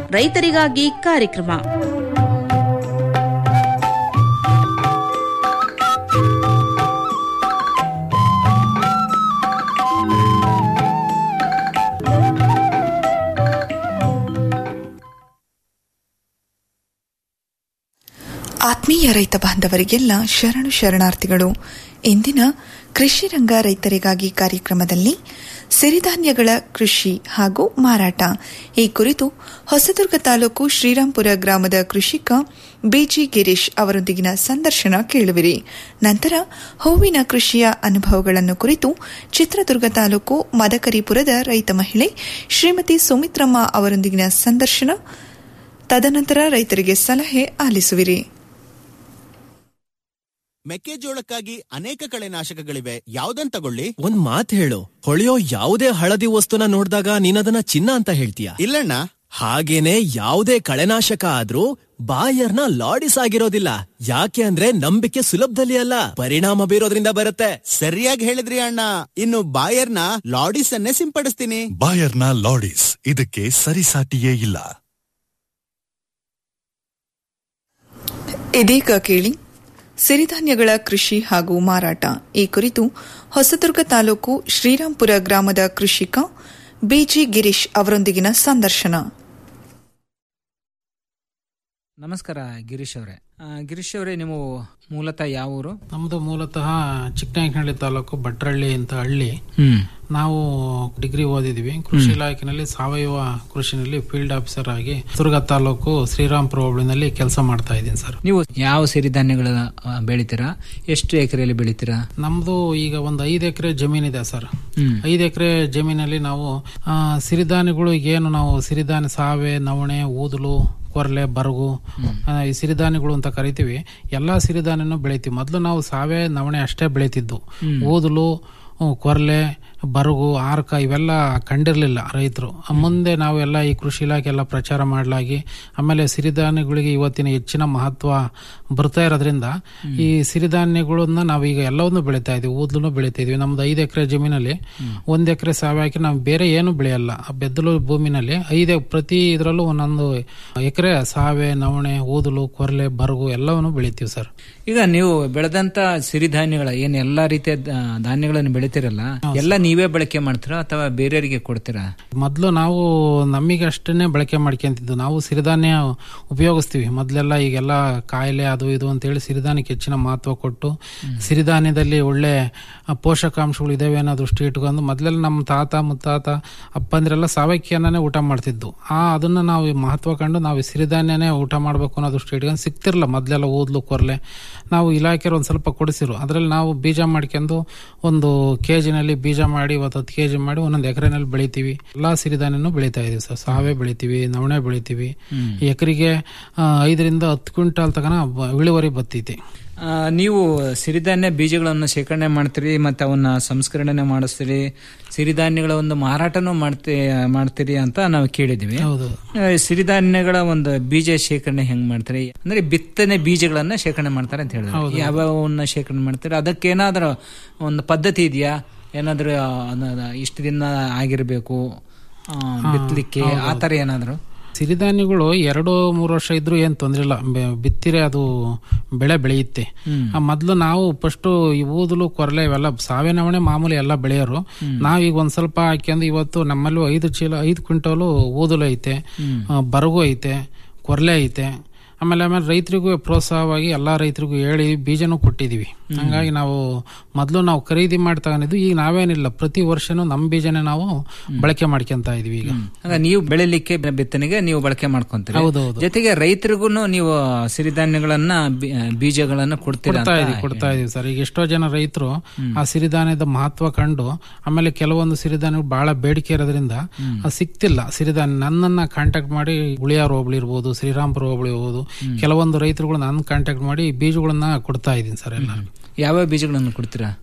ರೈತರಿಗಾಗಿ ಕಾರ್ಯಕ್ರಮ ಆತ್ಮೀಯ ರೈತ ಬಾಂಧವರಿಗೆಲ್ಲ ಶರಣು ಶರಣಾರ್ಥಿಗಳು ಇಂದಿನ ಕೃಷಿ ರಂಗ ರೈತರಿಗಾಗಿ ಕಾರ್ಯಕ್ರಮದಲ್ಲಿ ಸಿರಿಧಾನ್ಯಗಳ ಕೃಷಿ ಹಾಗೂ ಮಾರಾಟ ಈ ಕುರಿತು ಹೊಸದುರ್ಗ ತಾಲೂಕು ಶ್ರೀರಾಂಪುರ ಗ್ರಾಮದ ಕೃಷಿಕ ಬಿಜಿ ಗಿರೀಶ್ ಅವರೊಂದಿಗಿನ ಸಂದರ್ಶನ ಕೇಳುವಿರಿ ನಂತರ ಹೂವಿನ ಕೃಷಿಯ ಅನುಭವಗಳನ್ನು ಕುರಿತು ಚಿತ್ರದುರ್ಗ ತಾಲೂಕು ಮದಕರಿಪುರದ ರೈತ ಮಹಿಳೆ ಶ್ರೀಮತಿ ಸುಮಿತ್ರಮ್ಮ ಅವರೊಂದಿಗಿನ ಸಂದರ್ಶನ ತದನಂತರ ರೈತರಿಗೆ ಸಲಹೆ ಆಲಿಸುವಿರಿ ಮೆಕ್ಕೆಜೋಳಕ್ಕಾಗಿ ಅನೇಕ ಕಳೆನಾಶಕಗಳಿವೆ ಯಾವ್ದನ್ ತಗೊಳ್ಳಿ ಒಂದ್ ಮಾತ್ ಹೇಳು ಹೊಳೆಯೋ ಯಾವುದೇ ಹಳದಿ ವಸ್ತುನ ನೋಡಿದಾಗ ನೀನದನ್ನ ಚಿನ್ನ ಅಂತ ಹೇಳ್ತೀಯ ಇಲ್ಲಣ್ಣ ಹಾಗೇನೆ ಯಾವುದೇ ಕಳೆನಾಶಕ ಆದ್ರೂ ಬಾಯರ್ನ ಲಾಡಿಸ್ ಆಗಿರೋದಿಲ್ಲ ಯಾಕೆ ಅಂದ್ರೆ ನಂಬಿಕೆ ಸುಲಭದಲ್ಲಿ ಅಲ್ಲ ಪರಿಣಾಮ ಬೀರೋದ್ರಿಂದ ಬರುತ್ತೆ ಸರಿಯಾಗಿ ಹೇಳಿದ್ರಿ ಅಣ್ಣ ಇನ್ನು ಬಾಯರ್ನ ಲಾಡಿಸ್ ಅನ್ನೇ ಸಿಂಪಡಿಸ್ತೀನಿ ಬಾಯರ್ನ ಲಾಡಿಸ್ ಇದಕ್ಕೆ ಸರಿಸಾಟಿಯೇ ಇಲ್ಲ ಇದೀಗ ಕೇಳಿ ಸಿರಿಧಾನ್ಯಗಳ ಕೃಷಿ ಹಾಗೂ ಮಾರಾಟ ಈ ಕುರಿತು ಹೊಸದುರ್ಗ ತಾಲೂಕು ಶ್ರೀರಾಂಪುರ ಗ್ರಾಮದ ಕೃಷಿಕ ಬಿಜಿ ಗಿರೀಶ್ ಅವರೊಂದಿಗಿನ ಸಂದರ್ಶನ ನಮಸ್ಕಾರ ಗಿರೀಶ್ ಅವರೇ ಆ, ಗಿರೀಶ್ ಅವರೇ ನೀವು ಮೂಲತಃ ಯಾವ ಊರು ನಮ್ದು ಮೂಲತಃ ಚಿಕ್ಕನಾಯಕನಹಳ್ಳಿ ತಾಲೂಕು ಭಟ್ರಳ್ಳಿ ಅಂತ ಹಳ್ಳಿ ಹ್ಮ್ ನಾವು ಡಿಗ್ರಿ ಓದಿದ್ವಿ ಕೃಷಿ ಇಲಾಖೆನಲ್ಲಿ ಸಾವಯವ ಕೃಷಿನಲ್ಲಿ ಫೀಲ್ಡ್ ಆಫೀಸರ್ ಆಗಿ ದುರ್ಗ ತಾಲೂಕು ಶ್ರೀರಾಮ್ಪುರ ಹೋಬಳಿನಲ್ಲಿ ಕೆಲಸ ಮಾಡ್ತಾ ಇದ್ದೀನಿ ಸರ್ ನೀವು ಯಾವ ಸಿರಿಧಾನ್ಯಗಳ ಆ, ಬೆಳಿತೀರಾ ಎಷ್ಟು ಎಕರೆಯಲ್ಲಿ ಬೆಳಿತೀರಾ ನಮ್ದು ಈಗ ಒಂದು ಐದು ಎಕರೆ ಜಮೀನಿದೆ ಸರ್ ಹ್ಮ್. ಐದು ಎಕರೆ ಜಮೀನಲ್ಲಿ ನಾವು ಆ, ಸಿರಿಧಾನ್ಯಗಳು ಏನು ನಾವು ಸಿರಿಧಾನ್ಯ ಸಾವೆ ನವಣೆ ಊದಲು ಕೊರ್ಲೆ ಬರಗು ಆ, ಈ ಸಿರಿಧಾನ್ಯಗಳು ಅಂತ ಕರಿತೀವಿ ಎಲ್ಲಾ ಸಿರಿಧಾನ್ಯನೂ ಬೆಳಿತೀವಿ ಮೊದಲು ನಾವು ಸಾವೆ ನವಣೆ ಅಷ್ಟೇ ಬೆಳಿತಿದ್ದು ಊದಲು ಹ್ಮ್, ಕೊರ್ಲೆ ಬರಗು ಆರ್ಕ ಇವೆಲ್ಲ ಕಂಡಿರ್ಲಿಲ್ಲ ರೈತರು ಮುಂದೆ ನಾವೆಲ್ಲ ಈ ಕೃಷಿ ಇಲಾಖೆ ಎಲ್ಲ ಪ್ರಚಾರ ಮಾಡಲಾಗಿ ಆಮೇಲೆ ಸಿರಿಧಾನ್ಯಗಳಿಗೆ ಇವತ್ತಿನ ಹೆಚ್ಚಿನ ಮಹತ್ವ ಬರ್ತಾ ಇರೋದ್ರಿಂದ ಈ ಸಿರಿಧಾನ್ಯಗಳನ್ನ ನಾವೀಗ ಎಲ್ಲವನ್ನೂ ಬೆಳಿತಾ ಇದೀವಿ ಊದ್ಲೂ ಬೆಳಿತಾ ಇದೀವಿ ನಮ್ದು ಐದು ಎಕರೆ ಜಮೀನಲ್ಲಿ ಒಂದ್ ಎಕರೆ ಸಾವೆ ಹಾಕಿ ನಾವು ಬೇರೆ ಏನು ಬೆಳೆಯಲ್ಲ ಆ ಬೆದ್ದಲು ಭೂಮಿನಲ್ಲಿ ಐದು ಪ್ರತಿ ಇದರಲ್ಲೂ ಒಂದೊಂದು ಎಕರೆ ಸಾವೆ ನವಣೆ ಊದಲು ಕೊರ್ಲೆ ಬರಗು ಎಲ್ಲವನ್ನು ಬೆಳಿತೀವಿ ಸರ್ ಈಗ ನೀವು ಬೆಳೆದಂತ ಸಿರಿಧಾನ್ಯಗಳ ಏನ್ ಎಲ್ಲಾ ರೀತಿಯ ದ- ಧಾನ್ಯಗಳನ್ನು ಬೆಳಿತೀರಲ್ಲ ಎಲ್ಲ ನೀವೇ ಬಳಕೆ ಮಾಡ್ತೀರಾ ಅಥವಾ ಬೇರೆಯವರಿಗೆ ಕೊಡ್ತೀರಾ ಮೊದಲು ನಾವು ನಮಗೆ ಅಷ್ಟನ್ನೇ ಬಳಕೆ ಮಾಡ್ಕೊಂತಿದ್ದು ನಾವು ಸಿರಿಧಾನ್ಯ ಉಪಯೋಗಿಸ್ತೀವಿ ಮೊದಲೆಲ್ಲ ಈಗೆಲ್ಲ ಕಾಯಿಲೆ ಅದು ಇದು ಅಂತೇಳಿ ಸಿರಿಧಾನ್ಯಕ್ಕೆ ಹೆಚ್ಚಿನ ಮಹತ್ವ ಕೊಟ್ಟು ಸಿರಿಧಾನ್ಯದಲ್ಲಿ ಒಳ್ಳೆ ಆ, ಪೋಷಕಾಂಶಗಳು ಇದಾವೆ ಅನ್ನೋ ದೃಷ್ಟಿ ಇಟ್ಕೊಂಡು ಮೊದಲೆಲ್ಲ ನಮ್ಮ ತಾತ ಮುತ್ತಾತ ಅಪ್ಪಂದಿರೆಲ್ಲ ಸಾವಯಕ್ಯನೇ ಊಟ ಮಾಡ್ತಿದ್ದು ಆ ಅದನ್ನ ನಾವು ಈ ಮಹತ್ವ ಕಂಡು ನಾವು ಈ ಸಿರಿಧಾನ್ಯನೇ ಊಟ ಮಾಡಬೇಕು ಅನ್ನೋ ದೃಷ್ಟಿ ಇಟ್ಕೊಂಡು ಸಿಕ್ತಿರಲ್ಲ ಮೊದಲೆಲ್ಲ ಓದ್ಲು ಕೊರ್ಲೆ ನಾವು ಇಲಾಖೆಯವ್ರು ಒಂದು ಸ್ವಲ್ಪ ಕೊಡಿಸಿರು ಅದರಲ್ಲಿ ನಾವು ಬೀಜ ಮಾಡ್ಕೊಂಡು ಒಂದು ಕೆಜಿನಲ್ಲಿ ಬೀಜ ಮಾಡಿ ಒಂದು ಹತ್ತು ಕೆಜಿ ಮಾಡಿ ಒಂದೊಂದು ಎಕರೆನಲ್ಲಿ ಬೆಳಿತೀವಿ ಎಲ್ಲಾ ಸಿರಿಧಾನ್ಯನೂ ಬೆಳಿತಾ ಇದೀವಿ ಸರ್ ಸಾವೆ ಬೆಳಿತೀವಿ ನವಣೆ ಬೆಳಿತೀವಿ ಎಕರೆಗೆ ಐದರಿಂದ ಹತ್ತು ಕ್ವಿಂಟಾಲ್ ತಗನ ಬ- ಇಳುವರಿ ಬತ್ತೈತಿ ಆ, ನೀವು ಸಿರಿಧಾನ್ಯ ಬೀಜಗಳನ್ನು ಶೇಖರಣೆ ಮಾಡ್ತೀರಿ ಮತ್ತೆ ಅವನ್ನ ಸಂಸ್ಕರಣೆ ಮಾಡಿಸ್ತೀರಿ ಸಿರಿಧಾನ್ಯಗಳ ಒಂದು ಮಾರಾಟನೂ ಮಾಡ್ತಿ ಮಾಡ್ತೀರಿ ಅಂತ ನಾವು ಕೇಳಿದ್ವಿ ಹೌದು ಆ, ಸಿರಿಧಾನ್ಯಗಳ ಒಂದು ಬೀಜ ಶೇಖರಣೆ ಹೆಂಗ್ ಮಾಡ್ತಾರೆ ಅಂದ್ರೆ ಬಿತ್ತನೆ ಬೀಜಗಳನ್ನ ಶೇಖರಣೆ ಮಾಡ್ತಾರೆ ಅಂತ ಹೇಳಿದ್ರೆ ಯಾವ್ಯಾವನ್ನ ಶೇಖರಣೆ ಮಾಡ್ತಾರೆ ಅದಕ್ಕೇನಾದ್ರೂ ಒಂದು ಪದ್ಧತಿ ಇದೆಯಾ ಏನಾದ್ರೂ ಆ, ಅದ- ಇಷ್ಟು ದಿನ ಆಗಿರ್ಬೇಕು ಆ, ಬಿತ್ತಲಿಕ್ಕೆ ಆ ತರ ಏನಾದ್ರು ಸಿರಿಧಾನ್ಯಗಳು ಎರಡು ಮೂರು ವರ್ಷ ಇದ್ರೂ ಏನ್ ತೊಂದ್ರೆ ಇಲ್ಲ ಬೆ- ಬಿತ್ತಿರೆ ಅದು ಬೆಳೆ ಬೆಳೆಯುತ್ತೆ ಆ, ಮೊದ್ಲು ನಾವು ಫಸ್ಟ್ ಈ ಊದಲು ಕೊರಲೆ ಇವೆಲ್ಲ ಸಾವೆ ನವಣೆ ಮಾಮೂಲಿ ಎಲ್ಲ ಬೆಳೆಯೋರು ನಾವೀಗ ಒಂದ್ ಸ್ವಲ್ಪ ಹಾಕ್ಯಂದು ಇವತ್ತು ನಮ್ಮಲ್ಲೂ ಐದು ಚೀಲ ಐದು ಕ್ವಿಂಟಲು ಊದಲು ಐತೆ ಆ, ಬರಗು ಐತೆ ಕೊರ್ಲೆ ಐತೆ ಆಮೇಲೆ ಆಮೇಲೆ ರೈತರಿಗೂ ಪ್ರೋತ್ಸಾಹವಾಗಿ ಎಲ್ಲಾ ರೈತರಿಗೂ ಹೇಳಿ ಬೀಜನೂ ಕೊಟ್ಟಿದೀವಿ ಹಂಗಾಗಿ ನಾವು ಮೊದಲು ನಾವು ಖರೀದಿ ಮಾಡಿ ತಗೊಂಡಿದ್ದು ಈಗ ನಾವೇನಿಲ್ಲ ಪ್ರತಿ ವರ್ಷನೂ ನಮ್ಮ ಬೀಜನೇ ನಾವು ಬಳಕೆ ಮಾಡ್ಕೊಂತ ಇದೀವಿ ಈಗ ಆಗ ನೀವು ಬೆಳಿಲಿಕ್ಕೆ ಬೆ- ಬಿತ್ತನೆಗೆ ನೀವು ಬಳಕೆ ಮಾಡ್ಕೊಂತೀರಿ ಹೌದೌದು. ಜೊತೆಗೆ ರೈತರಿಗೂ ನೀವು ಸಿರಿಧಾನ್ಯಗಳನ್ನ ಬಿ- ಬಿಜಗಳನ್ನ ಕೊಡ್ತೀರಾ ಕೊಡ್ತಾ ಅಂತ ಇದೀವಿ ಕೊಡ್ತಾ ಇದೀವಿ ಸರ್ ಈಗ ಎಷ್ಟೋ ಜನ ರೈತರು ಆ ಸಿರಿಧಾನ್ಯದ ಮಹತ್ವ ಕಂಡು ಆಮೇಲೆ ಕೆಲವೊಂದು ಸಿರಿಧಾನ್ಯಗಳು ಬಹಳ ಬೇಡಿಕೆ ಇರೋದ್ರಿಂದ ಅದು ಸಿಕ್ತಿಲ್ಲ ಸಿರಿಧಾನ್ಯ ನನ್ನನ್ನ ಕಾಂಟ್ಯಾಕ್ಟ್ ಮಾಡಿ ಉಳಿಯಾರ್ ಹೋಬಳಿ ಇರ್ಬೋದು ಶ್ರೀರಾಮ್ಪುರ ಹೋಬಳಿ ಇರ್ಬೋದು ಕೆಲವೊಂದು ರೈತರುಗಳು ನನ್ನ ಕಾಂಟ್ಯಾಕ್ಟ್ ಮಾಡಿ ಬೀಜಗಳನ್ನ ಕೊಡ್ತಾ ಇದೀನಿ ಸರ್ ಎಲ್ಲ ಯಾವ್ಯಾವ ಬೀಜಗಳನ್ನು ಕೊಡ್ತೀರಾ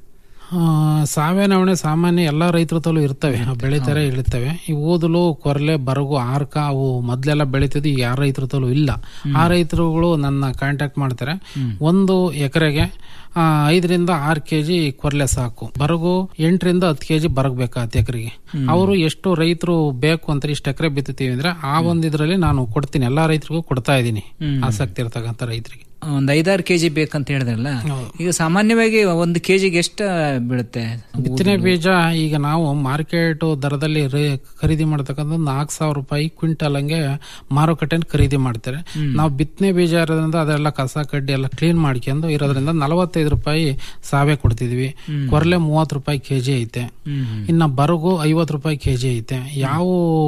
ಆ, ಸಾವೆ ನವಣೆ ಸಾಮಾನ್ಯ ಎಲ್ಲಾ ರೈತರ ತಲೂ ಇರ್ತವೆ ಅವು ಬೆಳಿತಾರೆ ಇಳಿತವೆ ಈ ಊದಲು ಕೊರಲೆ ಬರಗು ಆರ್ಕ ಅವು ಮೊದ್ಲೆಲ್ಲ ಬೆಳಿತಿದ್ದು ಈಗ ಯಾರ ರೈತರ ತಲೂ ಇಲ್ಲ ಆ ರೈತರುಗಳು ನನ್ನ ಕಾಂಟ್ಯಾಕ್ಟ್ ಮಾಡ್ತಾರೆ ಒಂದು ಎಕರೆಗೆ ಆ, ಐದರಿಂದ ಆರು ಕೆಜಿ ಕೊರಲೆ ಸಾಕು ಬರಗು ಎಂಟರಿಂದ ಹತ್ತು ಕೆಜಿ ಬರಗ್ಬೇಕು ಹತ್ತು ಎಕರೆಗೆ ಅವರು ಎಷ್ಟು ರೈತರು ಬೇಕು ಅಂತ ಇಷ್ಟು ಎಕರೆ ಬಿತ್ತುತ್ತೀವಿ ಅಂದ್ರೆ ಆ ಒಂದ್ ಇದ್ರಲ್ಲಿ ನಾನು ಕೊಡ್ತೀನಿ ಎಲ್ಲಾ ರೈತರಿಗೂ ಕೊಡ್ತಾ ಇದ್ದೀನಿ ಆಸಕ್ತಿ ಇರ್ತಕ್ಕಂಥ ರೈತರಿಗೆ ಒಂದ್ ಐದಾರು ಕೆಜಿ ಬೇಕಂತ ಹೇಳಿದ್ರಲ್ಲ ಈಗ ಸಾಮಾನ್ಯವಾಗಿ ಒಂದು ಕೆಜಿಗೆ ಎಷ್ಟು ಬೀಳುತ್ತೆ ಬಿತ್ತನೆ ಬೀಜ ಈಗ ನಾವು ಮಾರ್ಕೆಟ್ ದರದಲ್ಲಿ ರೇ- ಖರೀದಿ ಮಾಡತಕ್ಕಂಥ ನಾಲ್ಕು ಸಾವಿರ ರೂಪಾಯಿ ಕ್ವಿಂಟಲ್ ಹಂಗೆ ಮಾರುಕಟ್ಟೆ ಖರೀದಿ ಮಾಡ್ತಾರೆ ನಾವು ಬಿತ್ತನೆ ಬೀಜ ಇರೋದ್ರಿಂದ ಅದೆಲ್ಲ ಕಸ ಕಡ್ಡಿ ಎಲ್ಲ ಕ್ಲೀನ್ ಮಾಡ್ಕೊಂಡು ಇರೋದ್ರಿಂದ ನಲವತ್ತೈದು ರೂಪಾಯಿ ಸಾವೆ ಕೊಡ್ತಿದ್ವಿ ಕೊರಲೆ ಮೂವತ್ತು ರೂಪಾಯಿ ಕೆಜಿ ಐತೆ ಇನ್ನ ಬರಗು ಐವತ್ತು ರೂಪಾಯಿ ಕೆಜಿ ಐತೆ ಯಾವ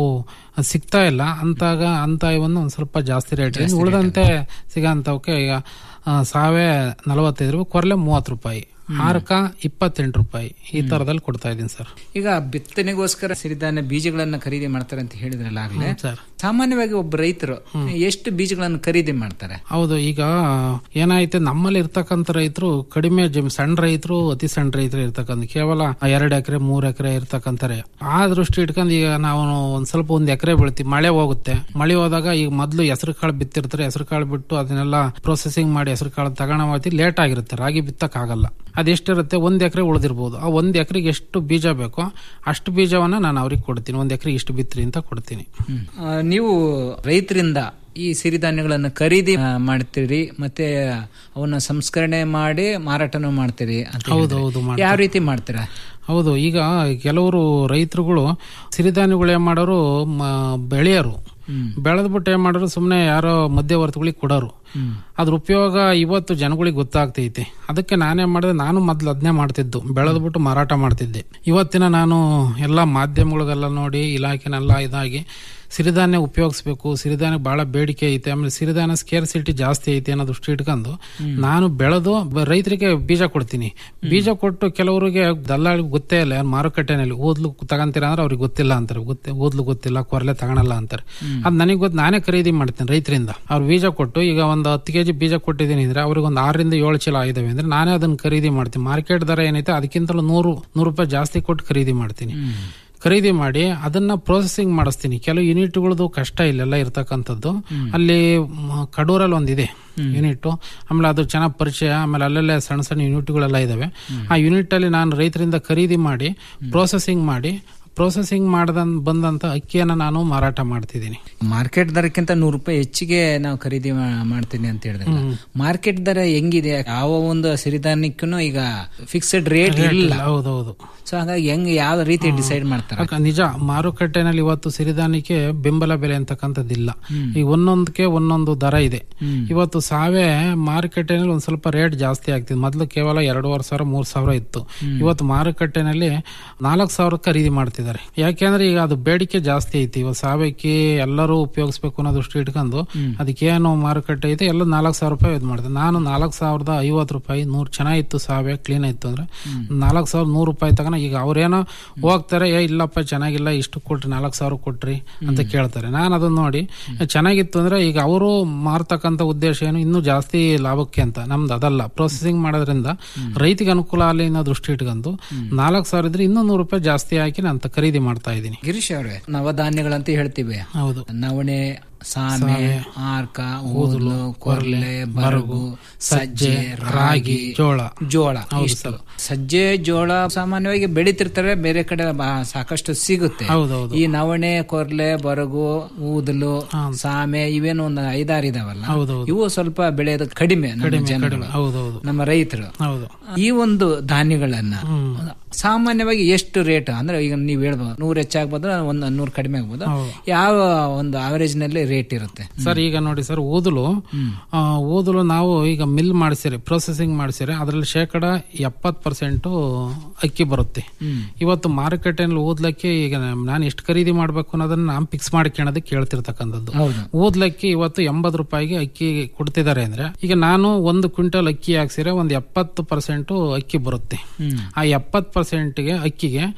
ಸಿಗ್ತಾ ಇಲ್ಲ ಅಂತಾಗ ಅಂತ ಇವನ್ನ ಒಂದ್ ಸ್ವಲ್ಪ ಜಾಸ್ತಿ ರೇಟ್ ಉಳಿದಂತೆ ಸಿಗಂತವಕ್ಕೆ ಈಗ ಆ, ಸಾವೆ ನಲವತ್ತೈದು ರೂಪಾಯಿ ಕೊರಲೆ ಮೂವತ್ತು ರೂಪಾಯಿ ಆರ್ಕ ಇಪ್ಪತ್ತೆಂಟು ರೂಪಾಯಿ ಈ ತರದಲ್ಲಿ ಕೊಡ್ತಾ ಇದ್ದೀನಿ ಸರ್ ಈಗ ಬಿತ್ತನೆಗೋಸ್ಕರ ಸಿರಿಧಾನ್ಯ ಬೀಜಗಳನ್ನ ಖರೀದಿ ಮಾಡ್ತಾರೆ ಅಂತ ಹೇಳಿದ್ರಲ್ಲ ಆಗ್ಲೇ ಸರ್ ಸಾಮಾನ್ಯವಾಗಿ ಒಬ್ಬ ರೈತರು ಎಷ್ಟು ಬೀಜಗಳನ್ನು ಖರೀದಿ ಮಾಡ್ತಾರೆ ಹೌದು ಈಗ ಏನಾಯ್ತು ನಮ್ಮಲ್ಲಿ ಇರ್ತಕ್ಕಂಥ ರೈತರು ಕಡಿಮೆ ಜಮೀನ್ ಸಣ್ಣ ರೈತರು ಅತಿ ಸಣ್ಣ ರೈತರು ಇರ್ತಕ್ಕಂಥ ಕೇವಲ ಎರಡು ಎಕರೆ ಮೂರ್ ಎಕರೆ ಇರ್ತಕ್ಕಂತಾರೆ ಆ ದೃಷ್ಟಿ ಇಟ್ಕೊಂಡು ಈಗ ನಾವು ಒಂದ್ ಸ್ವಲ್ಪ ಒಂದ್ ಎಕರೆ ಬೆಳಿತೀವಿ ಮಳೆ ಹೋಗುತ್ತೆ ಮಳೆ ಹೋದಾಗ ಈಗ ಮೊದ್ಲು ಹೆಸರು ಕಾಳು ಬಿತ್ತಿರ್ತಾರೆ ಹೆಸರು ಕಾಳು ಬಿಟ್ಟು ಅದನ್ನೆಲ್ಲ ಪ್ರೊಸೆಸಿಂಗ್ ಮಾಡಿ ಹೆಸರು ಕಾಳು ತಗೋಣ ಮಾಡ್ತಿ ಲೇಟ್ ಆಗಿರುತ್ತೆ ರಾಗಿ ಬಿತ್ತಕ್ ಆಗಲ್ಲ ಅದೆಷ್ಟಿರುತ್ತೆ ಒಂದ್ ಎಕರೆ ಉಳಿದಿರ್ಬೋದು ಆ ಒಂದ್ ಎಕರೆಗೆ ಎಷ್ಟು ಬೀಜ ಬೇಕೋ ಅಷ್ಟು ಬೀಜವನ್ನ ನಾನು ಅವ್ರಿಗೆ ಕೊಡ್ತೀನಿ ಒಂದ್ ಎಕರೆ ಇಷ್ಟು ಬಿತ್ರಿ ಅಂತ ಕೊಡ್ತೀನಿ ಆ, ನೀವು ರೈತರಿಂದ ಈ ಸಿರಿಧಾನ್ಯಗಳನ್ನು ಖರೀದಿ ಆ, ಮಾಡ್ತೀರಿ ಮತ್ತೆ ಅವನ್ನ ಸಂಸ್ಕರಣೆ ಮಾಡಿ ಮಾರಾಟನೂ ಮಾಡ್ತೀರಿ ಅಂತ ಹೌದು, ಹೇಳಿದ್ರಿ. ಹೌದು, ಮಾಡ್ತೀವಿ. ಯಾವ ರೀತಿ ಮಾಡ್ತೀರಾ ಹೌದು ಈಗ ಕೆಲವರು ರೈತರುಗಳು ಸಿರಿಧಾನ್ಯಗಳು ಏನ್ ಮಾಡೋರು ಮ- ಬೆಳೆಯೋರು ಬೆಳೆದ್ಬಿಟ್ಟು ಏನ್ ಮಾಡೋರು ಸುಮ್ಮನೆ ಯಾರೋ ಮಧ್ಯವರ್ತಿಗಳಿಗೆ ಕೊಡೋರು ಅದ್ರ ಉಪಯೋಗ ಇವತ್ತು ಜನಗಳಿಗೆ ಗೊತ್ತಾಗ್ತೈತಿ ಅದಕ್ಕೆ ನಾನೇನ್ ಮಾಡಿದೆ ನಾನು ಮೊದ್ಲು ಅದನ್ನೇ ಮಾಡ್ತಿದ್ದು ಬೆಳೆದ್ಬಿಟ್ಟು ಮಾರಾಟ ಮಾಡ್ತಿದ್ದೆ ಇವತ್ತಿನ ನಾನು ಎಲ್ಲ ಮಾಧ್ಯಮಗಳಿಗೆಲ್ಲ ನೋಡಿ ಇಲಾಖೆನೆಲ್ಲ ಇದಾಗಿ ಸಿರಿಧಾನ್ಯ ಉಪಯೋಗಿಸ್ಬೇಕು ಸಿರಿಧಾನ್ಯ ಬಹಳ ಬೇಡಿಕೆ ಐತೆ ಆಮೇಲೆ ಸಿರಿಧಾನ್ಯ ಸ್ಕೇರ್ಸಿಟಿ ಜಾಸ್ತಿ ಐತೆ ಅನ್ನೋ ದೃಷ್ಟಿ ಇಟ್ಕೊಂಡು ನಾನು ಬೆಳೆದು ಬ- ರೈತರಿಗೆ ಬೀಜ ಕೊಡ್ತೀನಿ ಬೀಜ ಕೊಟ್ಟು ಕೆಲವರಿಗೆ ದಲ್ಲಾಳಿಗೆ ಗೊತ್ತೇ ಇಲ್ಲ ಯಾರು ಮಾರುಕಟ್ಟೆನಲ್ಲಿ ಓದ್ಲು ತಗಂತೀರ ಅಂದ್ರೆ ಅವ್ರಿಗೆ ಗೊತ್ತಿಲ್ಲ ಅಂತಾರೆ ಗೊತ್ತೇ ಓದ್ಲು ಗೊತ್ತಿಲ್ಲ ಕೊರಲೆ ತಗೊಳಲ್ಲ ಅಂತಾರೆ ಅದ್ ನನಗೆ ಗೊತ್ತು ನಾನೇ ಖರೀದಿ ಮಾಡ್ತೀನಿ ರೈತರಿಂದ ಅವ್ರು ಬೀಜ ಕೊಟ್ಟು ಈಗ ಒಂದು ಹತ್ತು ಕೆಜಿ ಬೀಜ ಕೊಟ್ಟಿದ್ದೀನಿ ಅಂದ್ರೆ ಅವ್ರಿಗೆ ಒಂದು ಆರರಿಂದ ಏಳು ಚೀಲ ಆಗಿದಾವೆ ಅಂದ್ರೆ ನಾನೇ ಅದನ್ನ ಖರೀದಿ ಮಾಡ್ತೀನಿ ಮಾರ್ಕೆಟ್ ದರ ಏನೈತೆ ಅದಕ್ಕಿಂತಲೂ ನೂರು ನೂರು ರೂಪಾಯಿ ಜಾಸ್ತಿ ಕೊಟ್ಟು ಖರೀದಿ ಮಾಡ್ತೀನಿ ಖರೀದಿ ಮಾಡಿ ಅದನ್ನ ಪ್ರೊಸೆಸಿಂಗ್ ಮಾಡಿಸ್ತೀನಿ ಕೆಲವು ಯೂನಿಟ್ಗಳದ್ದು ಕಷ್ಟ ಇಲ್ಲೆಲ್ಲ ಇರ್ತಕ್ಕಂಥದ್ದು ಅಲ್ಲಿ ಮ, ಕಡೂರಲ್ಲಿ ಒಂದಿದೆ ಯೂನಿಟ್ ಆಮೇಲೆ ಅದು ಚೆನ್ನಾಗಿ ಪರಿಚಯ ಆಮೇಲೆ ಅಲ್ಲಲ್ಲೇ ಸಣ್ಣ ಸಣ್ಣ ಯೂನಿಟ್ಗಳೆಲ್ಲ ಇದಾವೆ ಆ ಯೂನಿಟ್ ಅಲ್ಲಿ ನಾನು ರೈತರಿಂದ ಖರೀದಿ ಮಾಡಿ ಪ್ರೊಸೆಸಿಂಗ್ ಮಾಡಿ ಪ್ರೊಸೆಸಿಂಗ್ ಮಾಡದ ಬಂದಂತ ಅಕ್ಕಿಯನ್ನ ನಾನು ಮಾರಾಟ ಮಾಡ್ತಿದ್ದೀನಿ ಮಾರ್ಕೆಟ್ ದರಕ್ಕಿಂತ ನೂರು ರೂಪಾಯಿ ಹೆಚ್ಚಿಗೆ ನಾವು ಖರೀದಿ ಮಾ- ಮಾಡ್ತೀನಿ ಅಂತ ಹೇಳಿದ್ರೆ ಮಾರ್ಕೆಟ್ ದರ ಹೆಂಗಿದೆ ಯಾವ ಒಂದು ಸಿರಿಧಾನ್ಯಕ್ಕೂ ಈಗ ಫಿಕ್ಸ್ಡ್ ರೇಟ್ ಇಲ್ಲ ಹೌದೌದು ಸೊ ಹಾಗಾಗಿ ಹೆಂಗ್ ಯಾವ ರೀತಿ ಡಿಸೈಡ್ ಮಾಡ್ತಾರೆ ಅಕ್ಕ, ನಿಜ ಮಾರುಕಟ್ಟೆನಲ್ಲಿ ಇವತ್ತು ಸಿರಿಧಾನ್ಯಕ್ಕೆ ಬೆಂಬಲ ಬೆಲೆ ಅಂತಕ್ಕಂಥದ್ದಿಲ್ಲ ಈಗ ಒಂದೊಂದಕ್ಕೆ ಒಂದೊಂದು ದರ ಇದೆ ಇವತ್ತು ಸಾವೆ ಮಾರುಕಟ್ಟೆನಲ್ಲಿ ಒಂದ್ ಸ್ವಲ್ಪ ರೇಟ್ ಜಾಸ್ತಿ ಆಗ್ತಿದೆ ಮೊದಲು ಕೇವಲ ಎರಡೂವರೆ ಸಾವಿರ ಮೂರ್ ಸಾವಿರ ಇತ್ತು ಇವತ್ತು ಮಾರುಕಟ್ಟೆನಲ್ಲಿ ನಾಲ್ಕು ಸಾವಿರ ಖರೀದಿ ಮಾಡ್ತಿದ್ದಾರೆ ಯಾಕೆಂದ್ರೆ ಈಗ ಅದು ಬೇಡಿಕೆ ಜಾಸ್ತಿ ಐತಿ ಇವತ್ತು ಸಾವಕ್ಕೆ ಎಲ್ಲರೂ ಉಪಯೋಗಿಸ್ಬೇಕು ಅನ್ನೋ ದೃಷ್ಟಿ ಇಟ್ಕೊಂಡು ಅದಕ್ಕೇನು ಮಾರುಕಟ್ಟೆ ಇದೆ ಎಲ್ಲ ನಾಲ್ಕು ಸಾವಿರ ರೂಪಾಯಿ ಇದು ಮಾಡಿದೆ ನಾನು ನಾಲ್ಕು ಸಾವಿರದ ಐವತ್ತು ರೂಪಾಯಿ ನೂರು ಚೆನ್ನಾಗಿತ್ತು ಸಾವೆ ಕ್ಲೀನ್ ಇತ್ತು ಅಂದ್ರೆ ನಾಲ್ಕು ಸಾವಿರದ ನೂರು ರೂಪಾಯಿ ತಗೋಣ ಈಗ ಅವ್ರೇನೋ ಹೋಗ್ತಾರೆ ಏ ಇಲ್ಲಪ್ಪ ಚೆನ್ನಾಗಿಲ್ಲ ಇಷ್ಟು ಕೊಟ್ರಿ ನಾಲ್ಕು ಸಾವಿರ ಕೊಟ್ರಿ ಅಂತ ಕೇಳ್ತಾರೆ ನಾನು ಅದನ್ನ ನೋಡಿ ಚೆನ್ನಾಗಿತ್ತು ಅಂದ್ರೆ ಈಗ ಅವರು ಮಾರ್ತಕ್ಕಂಥ ಉದ್ದೇಶ ಏನು ಇನ್ನೂ ಜಾಸ್ತಿ ಲಾಭಕ್ಕೆ ಅಂತ ನಮ್ದು ಅದಲ್ಲ ಪ್ರೊಸೆಸಿಂಗ್ ಮಾಡೋದ್ರಿಂದ ರೈತಿಗೆ ಅನುಕೂಲ ಆಗಲಿ ಅನ್ನೋ ದೃಷ್ಟಿ ಇಟ್ಕೊಂಡು ನಾಲ್ಕು ಸಾವಿರ ಇದ್ರೆ ಇನ್ನೂ ನೂರು ರೂಪಾಯಿ ಜಾಸ್ತಿ ಹಾಕಿ ನಾನು ತ- ಖರೀದಿ ಮಾಡ್ತಾ ಇದ್ದೀನಿ ಗಿರೀಶ್ ಅವರೇ ನವಧಾನ್ಯಗಳಂತ ಹೇಳ್ತೀವಿ ಹೌದು ನವಣೆ ಸಾಮೆ ಆರ್ಕ ಊದಲು ಕೊರ್ಲೆ ಬರಗು ಸಜ್ಜೆ ರಾಗಿ ಜೋಳ ಜೋಳ ಇಷ್ಟು. ಸಜ್ಜೆ ಜೋಳ ಸಾಮಾನ್ಯವಾಗಿ ಬೆಳಿತಿರ್ತಾರೆ ಬೇರೆ ಕಡೆ ಬಾ- ಸಾಕಷ್ಟು ಸಿಗುತ್ತೆ ಹೌದೌದು. ಈ ನವಣೆ ಕೊರ್ಲೆ ಬರಗು ಊದಲು ಸಾಮೆ ಇವೇನು ಒಂದು ಐದಾರು ಇದಾವಲ್ಲ ಹೌದೌದು. ಇವು ಸ್ವಲ್ಪ ಬೆಳೆಯೋದು ಕಡಿಮೆ ನಮ್ಮ ಜನಗಳು ಹೌದೌದು ನಮ್ಮ ರೈತರು ಹೌದು ಈ ಒಂದು ಧಾನ್ಯಗಳನ್ನ ಸಾಮಾನ್ಯವಾಗಿ ಎಷ್ಟು ರೇಟ್ ಅಂದ್ರೆ ಈಗ ನೀವು ಹೇಳ್ಬೋದು ನೂರು ಹೆಚ್ಚಾಗ್ಬೋದು ಒಂದು ನೂರು ಕಡಿಮೆ ಆಗ್ಬೋದು ಯಾವ ಒಂದು ಆವರೇಜ್ ನಲ್ಲಿ ರೇಟ್ ಇರುತ್ತೆ ಸರ್ ಈಗ ನೋಡಿ ಸರ್ ಊದಲು ಆ, ಊದಲು ನಾವು ಈಗ ಮಿಲ್ ಮಾಡಿಸಿರಿ ಪ್ರೊಸೆಸಿಂಗ್ ಮಾಡಿಸಿರಿ ಅದರಲ್ಲಿ ಶೇಕಡ ಎಪ್ಪತ್ ಪರ್ಸೆಂಟ್ ಅಕ್ಕಿ ಬರುತ್ತೆ ಇವತ್ತು ಮಾರುಕಟ್ಟೆಯಲ್ಲಿ ಊದ್ಲಕ್ಕಿ ಈಗ ನಾನು ಎಷ್ಟು ಖರೀದಿ ಮಾಡ್ಬೇಕು ಅನ್ನೋದನ್ನ ನಾನು ಫಿಕ್ಸ್ ಮಾಡ್ಕೊಳ್ಳೋದಕ್ಕೆ ಕೇಳ್ತಿರ್ತಕ್ಕಂಥದ್ದು ಹೌದು ಊದ್ಲಕ್ಕಿ ಇವತ್ತು ಎಂಬತ್ತು ರೂಪಾಯಿಗೆ ಅಕ್ಕಿ ಕೊಡ್ತಿದ್ದಾರೆ ಅಂದ್ರೆ ಈಗ ನಾನು ಒಂದು ಕ್ವಿಂಟಲ್ ಅಕ್ಕಿ ಹಾಕ್ಸಿರೆ ಒಂದು ಎಪ್ಪತ್ತು ಪರ್ಸೆಂಟ್ ಅಕ್ಕಿ ಬರುತ್ತೆ ಆ ಎಪ್ಪತ್ತು ಪರ್ಸೆಂಟ್ಗೆ ಅಕ್ಕಿಗೆ